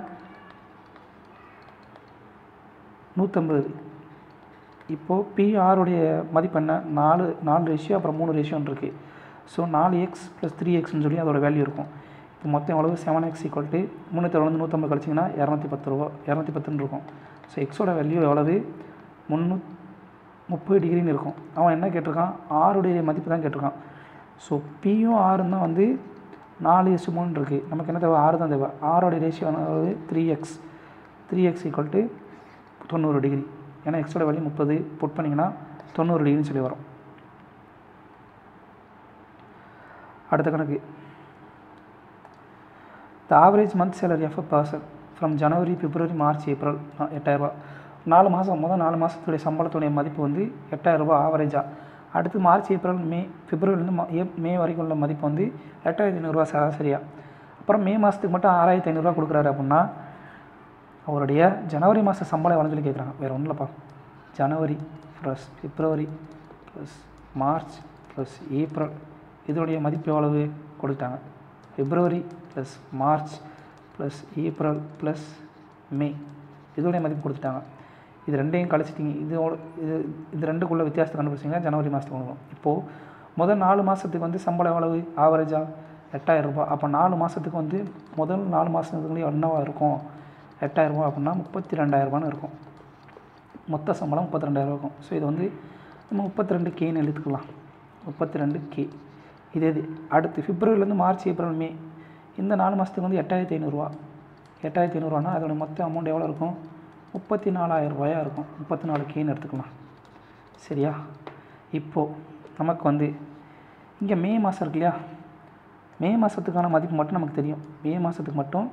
நூற்றம்பது இப்போது பிஆருடைய மதிப்பு என்ன நாலு நாலு ரேஷியோ அப்புறம் மூணு ரேஷியோன்னு இருக்குது ஸோ நாலு எக்ஸ் ப்ளஸ் த்ரீ எக்ஸ்னு சொல்லி அதோட வேல்யூ இருக்கும் இப்போ மொத்தம் எவ்வளவு செவன் எக்ஸ் ஈக்குவல் டு முந்நூற்றி நூற்றம்பது கழிச்சிங்கன்னா இரநூத்தி பத்து ரூபா இரநூத்தி பத்துன்னு இருக்கும் ஸோ எக்ஸோட வேல்யூ எவ்வளவு முந்நூ முப்பது டிகிரின்னு இருக்கும் அவன் என்ன கேட்டிருக்கான் ஆருடைய மதிப்பு தான் கேட்டிருக்கான் ஸோ பியும் ஆறும் தான் வந்து நாலு எஸ் மூணு இருக்குது நமக்கு என்ன தேவை ஆறு தான் தேவை ஆரோடைய ரேஷியோ அதாவது three X three X equal to தொண்ணூறு டிகிரி ஏன்னா எக்ஸோட வேல்யூ முப்பது புட் பண்ணிங்கன்னா தொண்ணூறு டிகிரின்னு சொல்லி வரும் அடுத்த கணக்கு the average month salary of a person from January February March April எட்டாயிரரூபா நாலு மாதம் முதல் நாலு மாதத்துடைய சம்பளத்துடைய மதிப்பு வந்து எட்டாயிரரூபா ஆவரேஜாக அடுத்து மார்ச் ஏப்ரல் மே பிப்ரவரிலேருந்து மா ஏ மே வரைக்கும் உள்ள மதிப்பு வந்து எட்டாயிரத்தி ஐநூறுரூவா சராசரியாக அப்புறம் மே மாதத்துக்கு மட்டும் ஆறாயிரத்தி ஐநூறுரூவா கொடுக்குறாரு அப்படின்னா அவருடைய ஜனவரி மாத சம்பளம் எவ்வளோன்னு சொல்லி கேட்குறாங்க வேறு ஒன்றும் இல்லைப்பா January plus February plus March plus April இதோடைய மதிப்பு எவ்வளவு கொடுத்தாங்க February plus March plus April plus May இதோடைய மதிப்பு கொடுத்துட்டாங்க இது ரெண்டையும் கழிச்சிட்டிங்க இதோட இது இது ரெண்டுக்குள்ள வித்தியாசத்தை கண்டுபிடிச்சிங்கன்னா ஜனவரி மாதத்துக்கு வரும் இப்போது முதல் நாலு மாதத்துக்கு வந்து சம்பளம் எவ்வளவு ஆவரேஜாக எட்டாயிரம் ரூபாய் அப்போ நாலு மாதத்துக்கு வந்து முதல் நாலு மாதத்துக்குள்ளேயே என்னவா இருக்கும் எட்டாயிரம் ரூபாய் அப்படின்னா முப்பத்தி ரெண்டாயிரரூபான்னு இருக்கும் மொத்த சம்பளம் முப்பத்தி ரெண்டாயிரம் இருக்கும் ஸோ இது வந்து நம்ம முப்பத்தி ரெண்டு கேன்னு எழுத்துக்கலாம் முப்பத்தி ரெண்டு கே இது இது அடுத்து பிப்ரவரிலேருந்து மார்ச் ஏப்ரல் மே இந்த நாலு மாதத்துக்கு வந்து எட்டாயிரத்தி ஐநூறுரூவா எட்டாயிரத்தி ஐநூறுரூவானா அதோட மொத்த அமௌண்ட் எவ்வளோ இருக்கும் முப்பத்தி நாலாயிரம் ரூபாயாக இருக்கும் முப்பத்தி நாலு கேன்னு எடுத்துக்கலாம் சரியா இப்போது நமக்கு வந்து இங்கே மே மாதம் இருக்கு இல்லையா மே மாதத்துக்கான மதிப்பு மட்டும் நமக்கு தெரியும் மே மாதத்துக்கு மட்டும்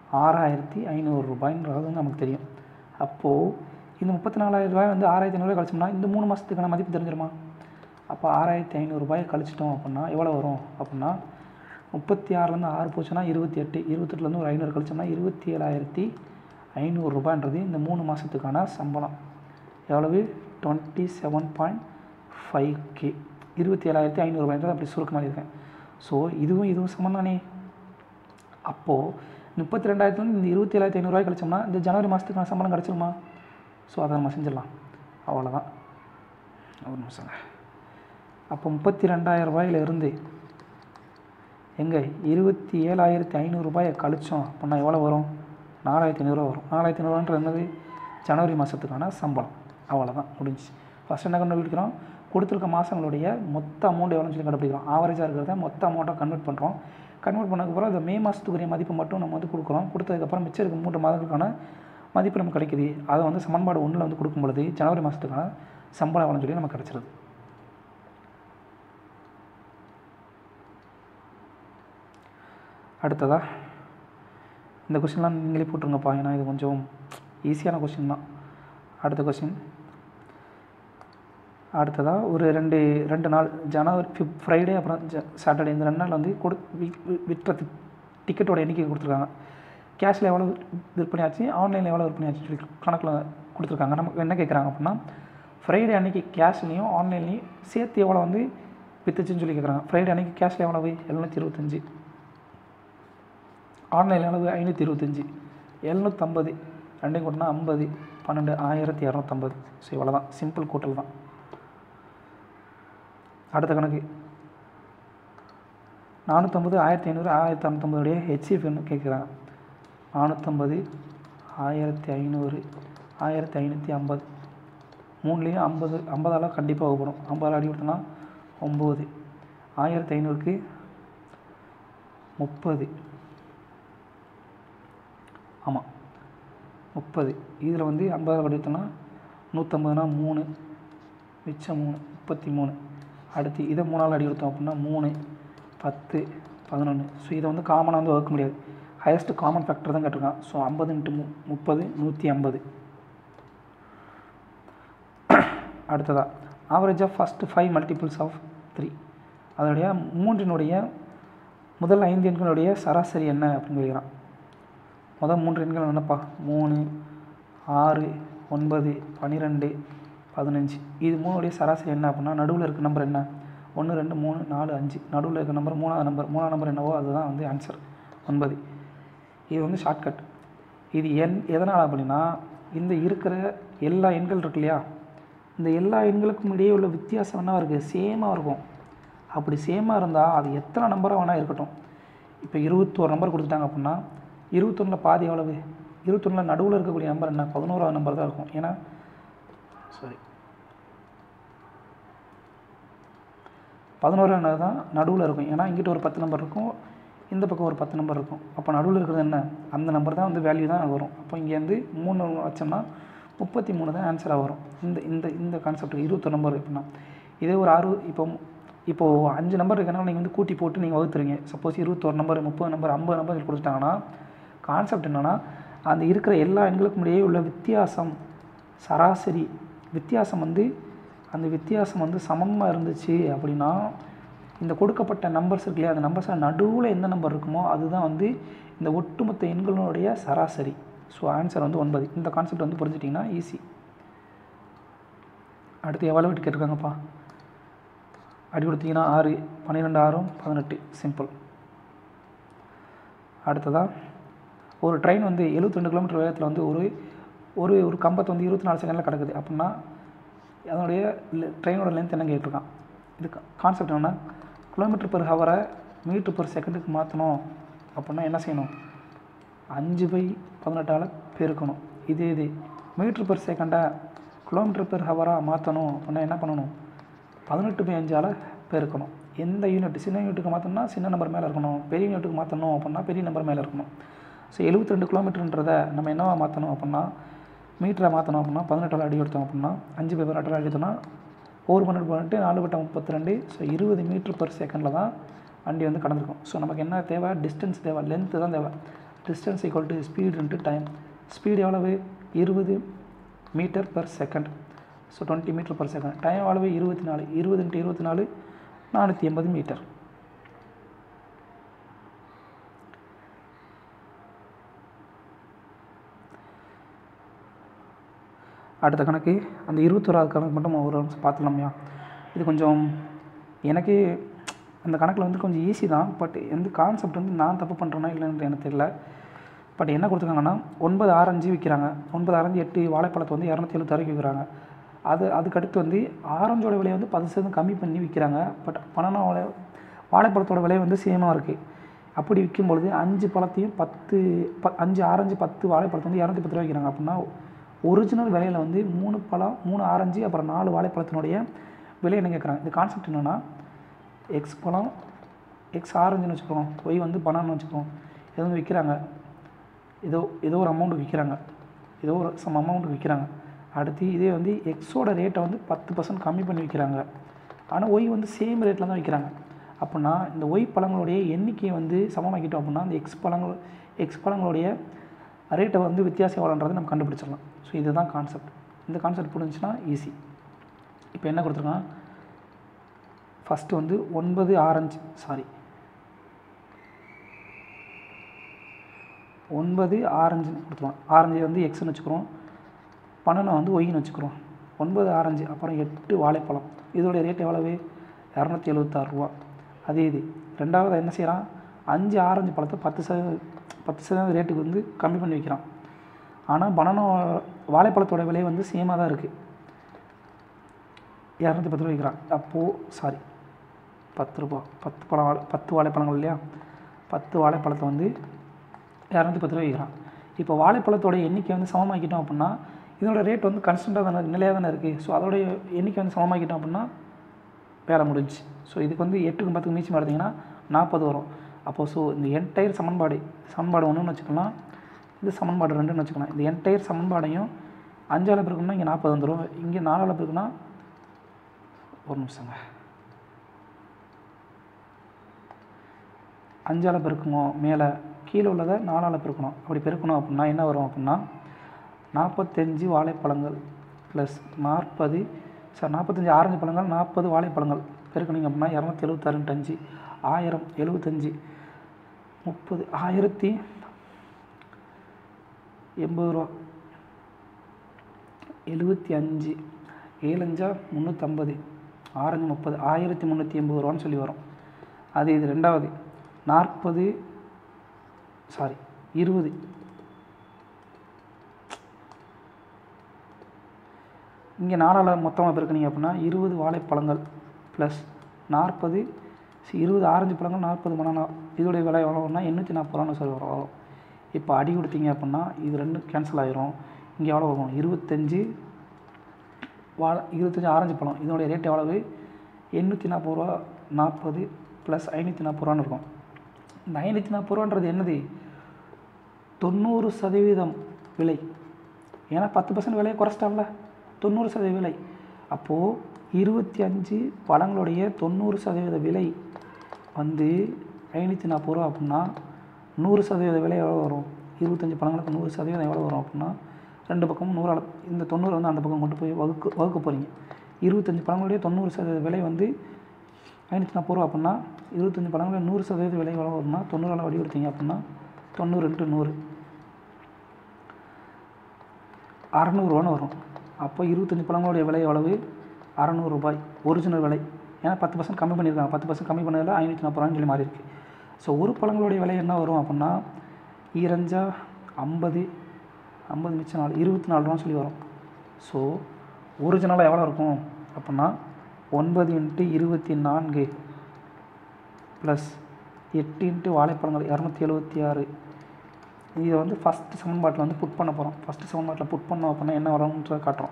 ஆறாயிரத்தி ஐநூறு ரூபாய்ன்றது வந்து நமக்கு தெரியும் அப்போது இந்த முப்பத்தி நாலாயிரம் ரூபாய் வந்து ஆறாயிரத்தி ஐநூறுரூவா கழிச்சோம்னா இந்த மூணு மாதத்துக்கான மதிப்பு தெரிஞ்சிருமா அப்போ ஆறாயிரத்தி ஐநூறுரூபாயை கழிச்சிட்டோம் அப்படின்னா எவ்வளோ வரும் அப்படின்னா முப்பத்தி ஆறுலேருந்து ஆறு போச்சுன்னா இருபத்தி எட்டு இருபத்தெட்டுலேருந்து ஒரு ஐநூறு கழிச்சோம்னா இருபத்தி ஏழாயிரத்தி ஐநூறுரூபான்றது இந்த மூணு மாதத்துக்கான சம்பளம் எவ்வளவு twenty seven point five K இருபத்தி ஏழாயிரத்தி ஐநூறுரூபாய்ன்றது அப்படி சுருக்கமாக இருக்கேன் ஸோ இதுவும் இதுவும் சமம் தானே அப்போது முப்பத்தி ரெண்டாயிரத்துலேருந்து இந்த இருபத்தி ஏழாயிரத்தி ஐநூறுரூவாய் கழிச்சோம்னா இந்த ஜனவரி மாதத்துக்கான சம்பளம் கிடச்சிருமா ஸோ அதை நம்ம செஞ்சிடலாம் அவ்வளோதான் ஒரு நிமிஷங்க அப்போ முப்பத்தி ரெண்டாயிரம் ரூபாயிலிருந்து எங்கே இருபத்தி ஏழாயிரத்தி ஐநூறுரூபாயை கழிச்சோம் அப்படின்னா எவ்வளோ வரும் நாலாயிரத்தி ஐநூறுரூவா வரும் நாலாயிரத்தி ஐநூறுவான்றது என்னது ஜனவரி மாதத்துக்கான சம்பளம் அவ்வளோதான் முடிஞ்சு ஃபஸ்ட் என்ன கண்டுபிடிக்கிறோம் கொடுத்துருக்க மாதங்களுடைய மொத்த அமௌண்ட் எவ்வளோன்னு சொல்லி கண்டுபிடிக்கிறோம் ஆவரேஜாக இருக்கிறத மொத்த அமௌண்ட்டாக கன்வெர்ட் பண்ணுறோம் கன்வெர்ட் பண்ணதுக்கப்புறம் அந்த மே மாதத்துக்குரிய மதிப்பு மட்டும் நம்ம வந்து கொடுக்குறோம் கொடுத்ததுக்கப்புறம் மிச்சம் இருக்க மூன்று மாதங்களுக்கான மதிப்பு நமக்கு கிடைக்குது அதை வந்து சமன்பாடு ஒன்றில் வந்து கொடுக்கும் பொழுது ஜனவரி மாதத்துக்கான சம்பளம் எவ்வளோன்னு சொல்லி நமக்கு கிடச்சிருது அடுத்ததா இந்த கொஸ்டின்லாம் நீங்களே போட்டுருங்கப்பா ஏன்னா இது கொஞ்சம் ஈஸியான கொஸ்டின் தான் அடுத்த கொஸ்டின் அடுத்ததாக ஒரு ரெண்டு ரெண்டு நாள் ஜனவரி ஃபிப் ஃப்ரைடே அப்புறம் ஜ சாட்டர்டே இந்த ரெண்டு நாள் வந்து கொடு வி- வி- விற்ற டிக்கெட்டோட எண்ணிக்கை கொடுத்துருக்காங்க கேஷில் எவ்வளோ விற்பனை ஆச்சு ஆன்லைனில் எவ்வளோ விற்பனை ஆச்சுன்னு சொல்லி கணக்கில் கொடுத்துருக்காங்க நமக்கு என்ன கேட்குறாங்க அப்படின்னா ஃப்ரைடே அன்னைக்கு கேஷ்லேயும் ஆன்லைன்லேயும் சேர்த்து எவ்வளோ வந்து வித்துச்சுன்னு சொல்லி கேட்குறாங்க ஃப்ரைடே அன்னைக்கு கேஷில் எவ்வளவு எழுநூற்றி இருபத்தஞ்சி ஆன்லைன் அளவு ஐநூற்றி இருபத்தஞ்சி எழுநூற்றம்பது ரெண்டையும் கூட்டினா ஐம்பது பன்னெண்டு ஆயிரத்தி இரநூத்தம்பது ஸோ இவ்வளோ தான் சிம்பிள் கூட்டல் தான் அடுத்த கணக்கு நானூற்றம்பது ஆயிரத்தி ஐநூறு ஆயிரத்தி அறநூற்றம்பதுடைய ஹெச்எஃப்னு கேட்குறாங்க நானூற்றம்பது ஆயிரத்தி ஐநூறு ஆயிரத்தி ஐநூற்றி ஐம்பது மூணுலேயும் ஐம்பது ஐம்பதால கண்டிப்பாக வகுப்படும் ஐம்பதால் அடி கொடுத்தோன்னா ஒம்பது ஆயிரத்தி ஐநூறுக்கு முப்பது ஆமாம் முப்பது இதில் வந்து ஐம்பதால் படித்தோன்னா நூற்றம்பதுனா மூணு மிச்சம் மூணு முப்பத்தி மூணு அடுத்து இதை மூணால் அடி கொடுத்தோம் அப்படின்னா மூணு பத்து பதினொன்று ஸோ இதை வந்து காமனாக வந்து வகுக்க முடியாது ஹையஸ்ட் காமன் ஃபேக்டர் தான் கேட்டிருக்கான் ஸோ ஐம்பது இன்ட்டு மு முப்பது நூற்றி ஐம்பது அடுத்ததாக average of first five multiples of three அதனுடைய மூன்றினுடைய முதல் ஐந்து எண்களுடைய சராசரி என்ன அப்படின்னு கேட்குறான் முதல் மூன்று எண்கள் என்னப்பா மூணு ஆறு ஒன்பது பன்னிரெண்டு பதினஞ்சு இது மூணுடைய சராசரி என்ன அப்படின்னா நடுவில் இருக்க நம்பர் என்ன ஒன்று ரெண்டு மூணு நாலு அஞ்சு நடுவில் இருக்க நம்பர் மூணாவது நம்பர் மூணாவது நம்பர் என்னவோ அதுதான் வந்து ஆன்சர் ஒன்பது இது வந்து ஷார்ட்கட் இது என் எதனால் அப்படின்னா இந்த இருக்கிற எல்லா எண்கள் இருக்கு இல்லையா இந்த எல்லா எண்களுக்கும் இடையே உள்ள வித்தியாசம் என்ன இருக்குது சேமாக இருக்கும் அப்படி சேமாக இருந்தால் அது எத்தனை நம்பராக வேணால் இருக்கட்டும் இப்போ இருபத்தோரு நம்பர் கொடுத்துட்டாங்க அப்படின்னா இருபத்தொன்னில் பாதி எவ்வளவு இருபத்தொன்னில் நடுவில் இருக்கக்கூடிய நம்பர் என்ன பதினோராவது நம்பர் தான் இருக்கும் ஏன்னா சாரி பதினோராவது தான் நடுவில் இருக்கும் ஏன்னா இங்கிட்ட ஒரு பத்து நம்பர் இருக்கும் இந்த பக்கம் ஒரு பத்து நம்பர் இருக்கும் அப்போ நடுவில் இருக்கிறது என்ன அந்த நம்பர் தான் வந்து வேல்யூ தான் வரும் அப்போ இங்கேருந்து மூணு வச்சோம்னா முப்பத்தி மூணு தான் ஆன்சராக வரும் இந்த இந்த இந்த கான்செப்ட் இருபத்தொரு நம்பர் எப்படின்னா இதே ஒரு அறு இப்போ இப்போது அஞ்சு நம்பர் இருக்கனால நீங்கள் வந்து கூட்டி போட்டு நீங்கள் வகுத்துறீங்க சப்போஸ் இருபத்தோரு நம்பர் முப்பது நம்பர் ஐம்பது நம்பர் கொடுத்துட்டாங்கன்னா கான்செப்ட் என்னென்னா அந்த இருக்கிற எல்லா எண்களுக்கும் இடையே உள்ள வித்தியாசம் சராசரி வித்தியாசம் வந்து அந்த வித்தியாசம் வந்து சமமாக இருந்துச்சு அப்படின்னா இந்த கொடுக்கப்பட்ட நம்பர்ஸ் இருக்கு இல்லையா அந்த நம்பர்ஸில் நடுவில் எந்த நம்பர் இருக்குமோ அதுதான் வந்து இந்த ஒட்டுமொத்த எண்களுடைய சராசரி ஸோ ஆன்சர் வந்து ஒன்பது இந்த கான்செப்ட் வந்து புரிஞ்சிட்டிங்கன்னா ஈஸி அடுத்து எவ்வளோ விட்டு கேட்டிருக்காங்கப்பா அடி கொடுத்தீங்கன்னா ஆறு பன்னிரெண்டு ஆறும் பதினெட்டு சிம்பிள் அடுத்ததாக ஒரு ட்ரெயின் வந்து 72 ரெண்டு கிலோமீட்டர் வேகத்தில் வந்து ஒரு ஒரு ஒரு கம்பத்தை வந்து இருபத்தி நாலு செகண்டில் கிடக்குது அப்படின்னா அதனுடைய ட்ரெயினோட லென்த் என்ன கேட்டிருக்கான் இது கான்செப்ட் என்னென்னா கிலோமீட்டர் பெர் ஹவரை மீட்டர் பெர் செகண்டுக்கு மாற்றணும் அப்படின்னா என்ன செய்யணும் அஞ்சு பை பதினெட்டால் பெருக்கணும் இதே இது மீட்டர் பெர் செகண்டை கிலோமீட்டர் பெர் ஹவராக மாற்றணும் அப்படின்னா என்ன பண்ணணும் பதினெட்டு பை அஞ்சால் பெருக்கணும் எந்த யூனிட் சின்ன யூனிட்டுக்கு மாற்றணும்னா சின்ன நம்பர் மேலே இருக்கணும் பெரிய யூனிட்டுக்கு மாற்றணும் அப்படின்னா பெரிய நம்பர் மேலே இருக்கணும் ஸோ 72 ரெண்டு கிலோமீட்டர்ன்றதை நம்ம என்னவா மாற்றணும் அப்படின்னா மீட்டரை மாற்றணும் அப்படின்னா பதினெட்டால் அடி எடுத்தோம் அப்படின்னா அஞ்சு பை பதினெட்டால் அடி எடுத்தோம்னா ஒரு பன்னெண்டு பதினெட்டு நாலு பட்டம் முப்பத்தி ரெண்டு ஸோ இருபது மீட்டர் பெர் செகண்டில் தான் வண்டி வந்து கடந்திருக்கும் ஸோ நமக்கு என்ன தேவை டிஸ்டன்ஸ் தேவை லென்த்து தான் தேவை distance equal to speed into time speed எவ்வளவு இருபது metre per second so twenty metre per second time எவ்வளவு இருபத்தி நாலு இருபது இன்ட்டு இருபத்தி நாலு நானூற்றி எண்பது மீட்டர் அடுத்த கணக்கு அந்த இருபத்தோராவது கணக்கு மட்டும் ஒரு நிமிஷம் பார்த்துக்கலாமையா இது கொஞ்சம் எனக்கு அந்த கணக்கில் வந்து கொஞ்சம் ஈஸி தான் பட் எந்த கான்செப்ட் வந்து நான் தப்பு பண்ணுறேன்னா இல்லைன்னு எனக்கு தெரியல பட் என்ன கொடுத்துருக்காங்கன்னா ஒன்பது ஆரஞ்சு விற்கிறாங்க ஒன்பது ஆரஞ்சு எட்டு வாழைப்பழத்தை வந்து இரநூத்தி எழுபத்தாறுக்கு விற்கிறாங்க அது அதுக்கடுத்து வந்து ஆரஞ்சோட விலையை வந்து பத்து சதவீதம் கம்மி பண்ணி விற்கிறாங்க பட் பனானா வாழை வாழைப்பழத்தோட விலை வந்து சேமாக இருக்குது அப்படி விற்கும் பொழுது அஞ்சு பழத்தையும் பத்து ப அஞ்சு ஆரஞ்சு பத்து வாழைப்பழத்தை வந்து இரநூத்தி பத்து ரூபா விற்கிறாங்க அப்படின்னா ஒரிஜினல் விலையில் வந்து மூணு பழம் மூணு ஆரஞ்சு அப்புறம் நாலு வாழைப்பழத்தினுடைய விலை என்ன கேட்குறாங்க இந்த கான்செப்ட் என்னென்னா எக்ஸ் பழம் எக்ஸ் ஆரஞ்சுன்னு வச்சுக்கிறோம் ஒய் வந்து பனான்னு வச்சுக்கிறோம் இது வந்து விற்கிறாங்க ஏதோ ஏதோ ஒரு அமௌண்ட் விற்கிறாங்க ஏதோ ஒரு சம் அமௌண்ட் விற்கிறாங்க அடுத்து இதே வந்து எக்ஸோட ரேட்டை வந்து பத்து பர்சன்ட் கம்மி பண்ணி விற்கிறாங்க ஆனால் ஒய் வந்து சேம் ரேட்டில் தான் விற்கிறாங்க அப்படின்னா இந்த ஒய் பழங்களுடைய எண்ணிக்கையை வந்து சமமாக்கிட்டோம் அப்படின்னா அந்த எக்ஸ் பழங்கள் எக்ஸ் பழங்களுடைய ரேட்டை வந்து வித்தியாசம் எவ்வளோன்றதை நம்ம கண்டுபிடிச்சிடலாம் ஸோ இதுதான் கான்செப்ட் இந்த கான்செப்ட் புரிஞ்சுன்னா ஈஸி இப்போ என்ன கொடுத்துருக்கான் ஃபஸ்ட்டு வந்து ஒன்பது ஆரஞ்சு சாரி ஒன்பது ஆரஞ்சுன்னு கொடுத்துருவோம் ஆரஞ்சு வந்து எக்ஸ்னு வச்சுக்கிறோம் பன்னெண்டை வந்து ஒய்னு வச்சுக்கிறோம் ஒன்பது ஆரஞ்சு அப்புறம் எட்டு வாழைப்பழம் இதோடைய ரேட் எவ்வளவு இரநூத்தி எழுபத்தாறு ரூபா அதே இது ரெண்டாவது என்ன செய்கிறான் அஞ்சு ஆரஞ்சு பழத்தை பத்து சதவீதம் பத்து சதவீதம் ரேட்டுக்கு வந்து கம்மி பண்ணி வைக்கிறான் ஆனால் பனானா வாழைப்பழத்தோட விலை வந்து சேமாக தான் இருக்குது இரநூத்தி பத்து ரூபா விற்கிறான் அப்போது சாரி பத்து ரூபா பத்து பழம் வாழை பத்து வாழைப்பழங்கள் இல்லையா பத்து வாழைப்பழத்தை வந்து இரநூத்தி பத்து ரூபா விற்கிறான் இப்போ வாழைப்பழத்தோட எண்ணிக்கை வந்து சமமாக்கிட்டோம் அப்படின்னா இதோட ரேட் வந்து கன்ஸ்டண்ட்டாக தானே நிலையாக தானே இருக்குது ஸோ அதோடைய எண்ணிக்கை வந்து சமமாக்கிட்டோம் அப்படின்னா வேலை முடிஞ்சு ஸோ இதுக்கு வந்து எட்டுக்கும் பத்துக்கு மீச்சம் எடுத்திங்கன்னா நாற்பது வரும் அப்போது ஸோ இந்த என்டையர் சமன்பாடு சமன்பாடு ஒன்றுன்னு வச்சுக்கலாம் இது சமன்பாடு ரெண்டுன்னு வச்சுக்கலாம் இந்த என்டையர் சமன்பாடையும் அஞ்சால் பிறகுனா இங்கே நாற்பது வந்துடும் இங்கே நாலால் பிறகுனா ஒரு நிமிஷங்க அஞ்சால் பெருக்கணும் மேலே கீழே உள்ளதை நாலால் பெருக்கணும் அப்படி பெருக்கணும் அப்படின்னா என்ன வரும் அப்படின்னா நாற்பத்தஞ்சு வாழைப்பழங்கள் ப்ளஸ் நாற்பது சார் நாற்பத்தஞ்சு ஆரஞ்சு பழங்கள் நாற்பது வாழைப்பழங்கள் பெருக்கணிங்க அப்படின்னா இரநூத்தி எழுபத்தாறுன்ட்டு அஞ்சு ஆயிரம் எழுபத்தஞ்சி முப்பது ஆயிரத்தி எண்பது ரூபா எழுபத்தி அஞ்சு ஏழஞ்சா முந்நூற்றம்பது ஆரஞ்சு முப்பது ஆயிரத்தி முந்நூற்றி எண்பது ரூபான்னு சொல்லி வரும் அது இது ரெண்டாவது நாற்பது சாரி இருபது இங்கே நாலால் மொத்தமாக பெருக்கினீங்க அப்படின்னா இருபது வாழைப்பழங்கள் ப்ளஸ் நாற்பது இருபது ஆரஞ்சு பழங்கள் நாற்பது பனானா இதோடைய விலை எவ்வளோன்னா எண்ணூற்றி நாற்பது ரூபான்னு சொல்லி வரும் இப்போ அடி கொடுத்தீங்க அப்படின்னா இது ரெண்டும் கேன்சல் ஆயிரும் இங்கே எவ்வளோ வரும் இருபத்தஞ்சி வாழை இருபத்தஞ்சி ஆரஞ்சு பழம் இதோடைய ரேட் எவ்வளவு எண்ணூற்றி நாற்பது ரூபா நாற்பது ப்ளஸ் ஐநூற்றி நாற்பது ரூபான்னு இருக்கும் இந்த ஐநூற்றி நாற்பது ரூபான்றது என்னது தொண்ணூறு சதவீதம் விலை ஏன்னா பத்து பர்சன்ட் விலையை குறைச்சிட்டாங்கள தொண்ணூறு சதவீத விலை அப்போது இருபத்தி அஞ்சு பழங்களுடைய தொண்ணூறு சதவீத விலை வந்து ஐநூற்றி நாற்பது ரூபா அப்படின்னா நூறு சதவீத விலை எவ்வளோ வரும் இருபத்தஞ்சி பழங்களுக்கு நூறு சதவீதம் எவ்வளோ வரும் அப்படின்னா ரெண்டு பக்கமும் நூறால் இந்த தொண்ணூறு வந்து அந்த பக்கம் கொண்டு போய் வகுக்க வகுக்க போகிறீங்க இருபத்தஞ்சி பழங்களுடைய தொண்ணூறு சதவீத விலை வந்து ஐநூற்றி நாற்பது ரூபா அப்படின்னா இருபத்தஞ்சி பழங்களுடைய நூறு சதவீத விலை எவ்வளோ வரும்னா தொண்ணூறால் வடிவெடுத்தீங்க அப்படின்னா தொண்ணூறு இன்ட்டு நூறு அறநூறுவான்னு வரும் அப்போ இருபத்தஞ்சி பழங்களுடைய விலை எவ்வளவு அறநூறுபாய் ஒரிஜினல் விலை ஏன்னா பத்து பர்சன்ட் கம்மி பண்ணியிருக்காங்க பத்து பர்சன்ட் கம்மி பண்ணதில் ஐநூற்றி நாற்பது ரூபான்னு சொல்லி மாறி இருக்கு ஸோ ஒரு பழங்களுடைய விலை என்ன வரும் அப்படின்னா ஈரஞ்சா ஐம்பது ஐம்பது மிச்சம் நாலு இருபத்தி நாலு ரூபான்னு சொல்லி வரும் ஸோ ஒரிஜினலாக எவ்வளோ இருக்கும் அப்படின்னா ஒன்பது இன்ட்டு இருபத்தி நான்கு ப்ளஸ் எட்டு இன்ட்டு வாழைப்பழங்கள் இரநூத்தி எழுபத்தி ஆறு இதை வந்து ஃபஸ்ட்டு சமன்பாட்டில் வந்து புட் பண்ண போகிறோம் ஃபஸ்ட்டு சமன்பாட்டில் புட் பண்ணோம் அப்படின்னா என்ன வரும்ன்றதை காட்டுறோம்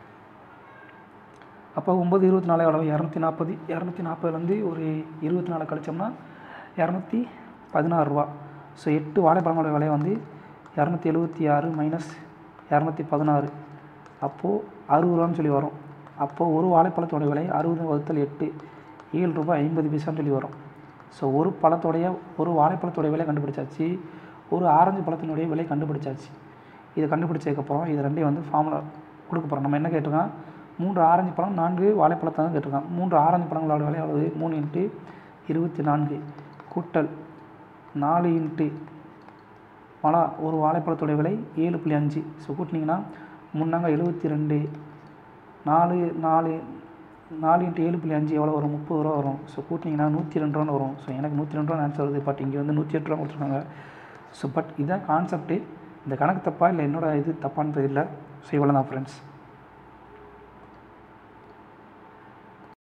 அப்போ ஒம்பது இருபத்தி நாலு எவ்வளவு இரநூத்தி நாற்பது இரநூத்தி நாற்பதுலேருந்து ஒரு இருபத்தி நாலு கழிச்சோம்னா இரநூத்தி பதினாறு ரூபா ஸோ எட்டு வாழைப்பழங்களோட விலை வந்து இரநூத்தி எழுபத்தி ஆறு மைனஸ் இரநூத்தி பதினாறு அப்போது அறுபது ரூபான்னு சொல்லி வரும் அப்போது ஒரு வாழைப்பழத்தோட விலை அறுபது வகுத்தல் எட்டு ஏழு ரூபாய் ஐம்பது பைசான்னு சொல்லி வரும் ஸோ ஒரு பழத்தோடைய ஒரு வாழைப்பழத்தோடைய விலை கண்டுபிடிச்சாச்சு ஒரு ஆரஞ்சு பழத்தினுடைய விலை கண்டுபிடிச்சாச்சு இதை கண்டுபிடிச்சதுக்கப்புறம் இது ரெண்டையும் வந்து ஃபார்முலா கொடுக்க போகிறோம் நம்ம என்ன கேட்டிருக்கோம் மூன்று ஆரஞ்சு பழம் நான்கு வாழைப்பழத்தை தான் கேட்டிருக்கோம் மூன்று ஆரஞ்சு பழங்களோட விலை எவ்வளவு மூணு இன்ட்டு இருபத்தி நான்கு கூட்டல் நாலு இன்ட்டு பலா ஒரு வாழைப்பழத்தோடைய விலை ஏழு புள்ளி அஞ்சு ஸோ கூட்டினீங்கன்னா முன்னாங்க எழுபத்தி ரெண்டு நாலு நாலு நாலு இன்ட்டு ஏழு புள்ளி அஞ்சு எவ்வளோ வரும் முப்பது ரூபா வரும் ஸோ கூட்டினீங்கன்னா நூற்றி ரெண்டு ரூபான்னு வரும் ஸோ எனக்கு நூற்றி ரெண்டு ரூபா ஆன்சர் வருது பட் இங்கே வந்து நூற்றி எட்டு ரூபா கொடுத்துருக்காங்க ஸோ பட் இதுதான் கான்செப்ட்டு இந்த கணக்கு தப்பா இல்லை என்னோட இது தப்பான்னு தெரியல ஸோ இவ்வளோ தான் ஃப்ரெண்ட்ஸ்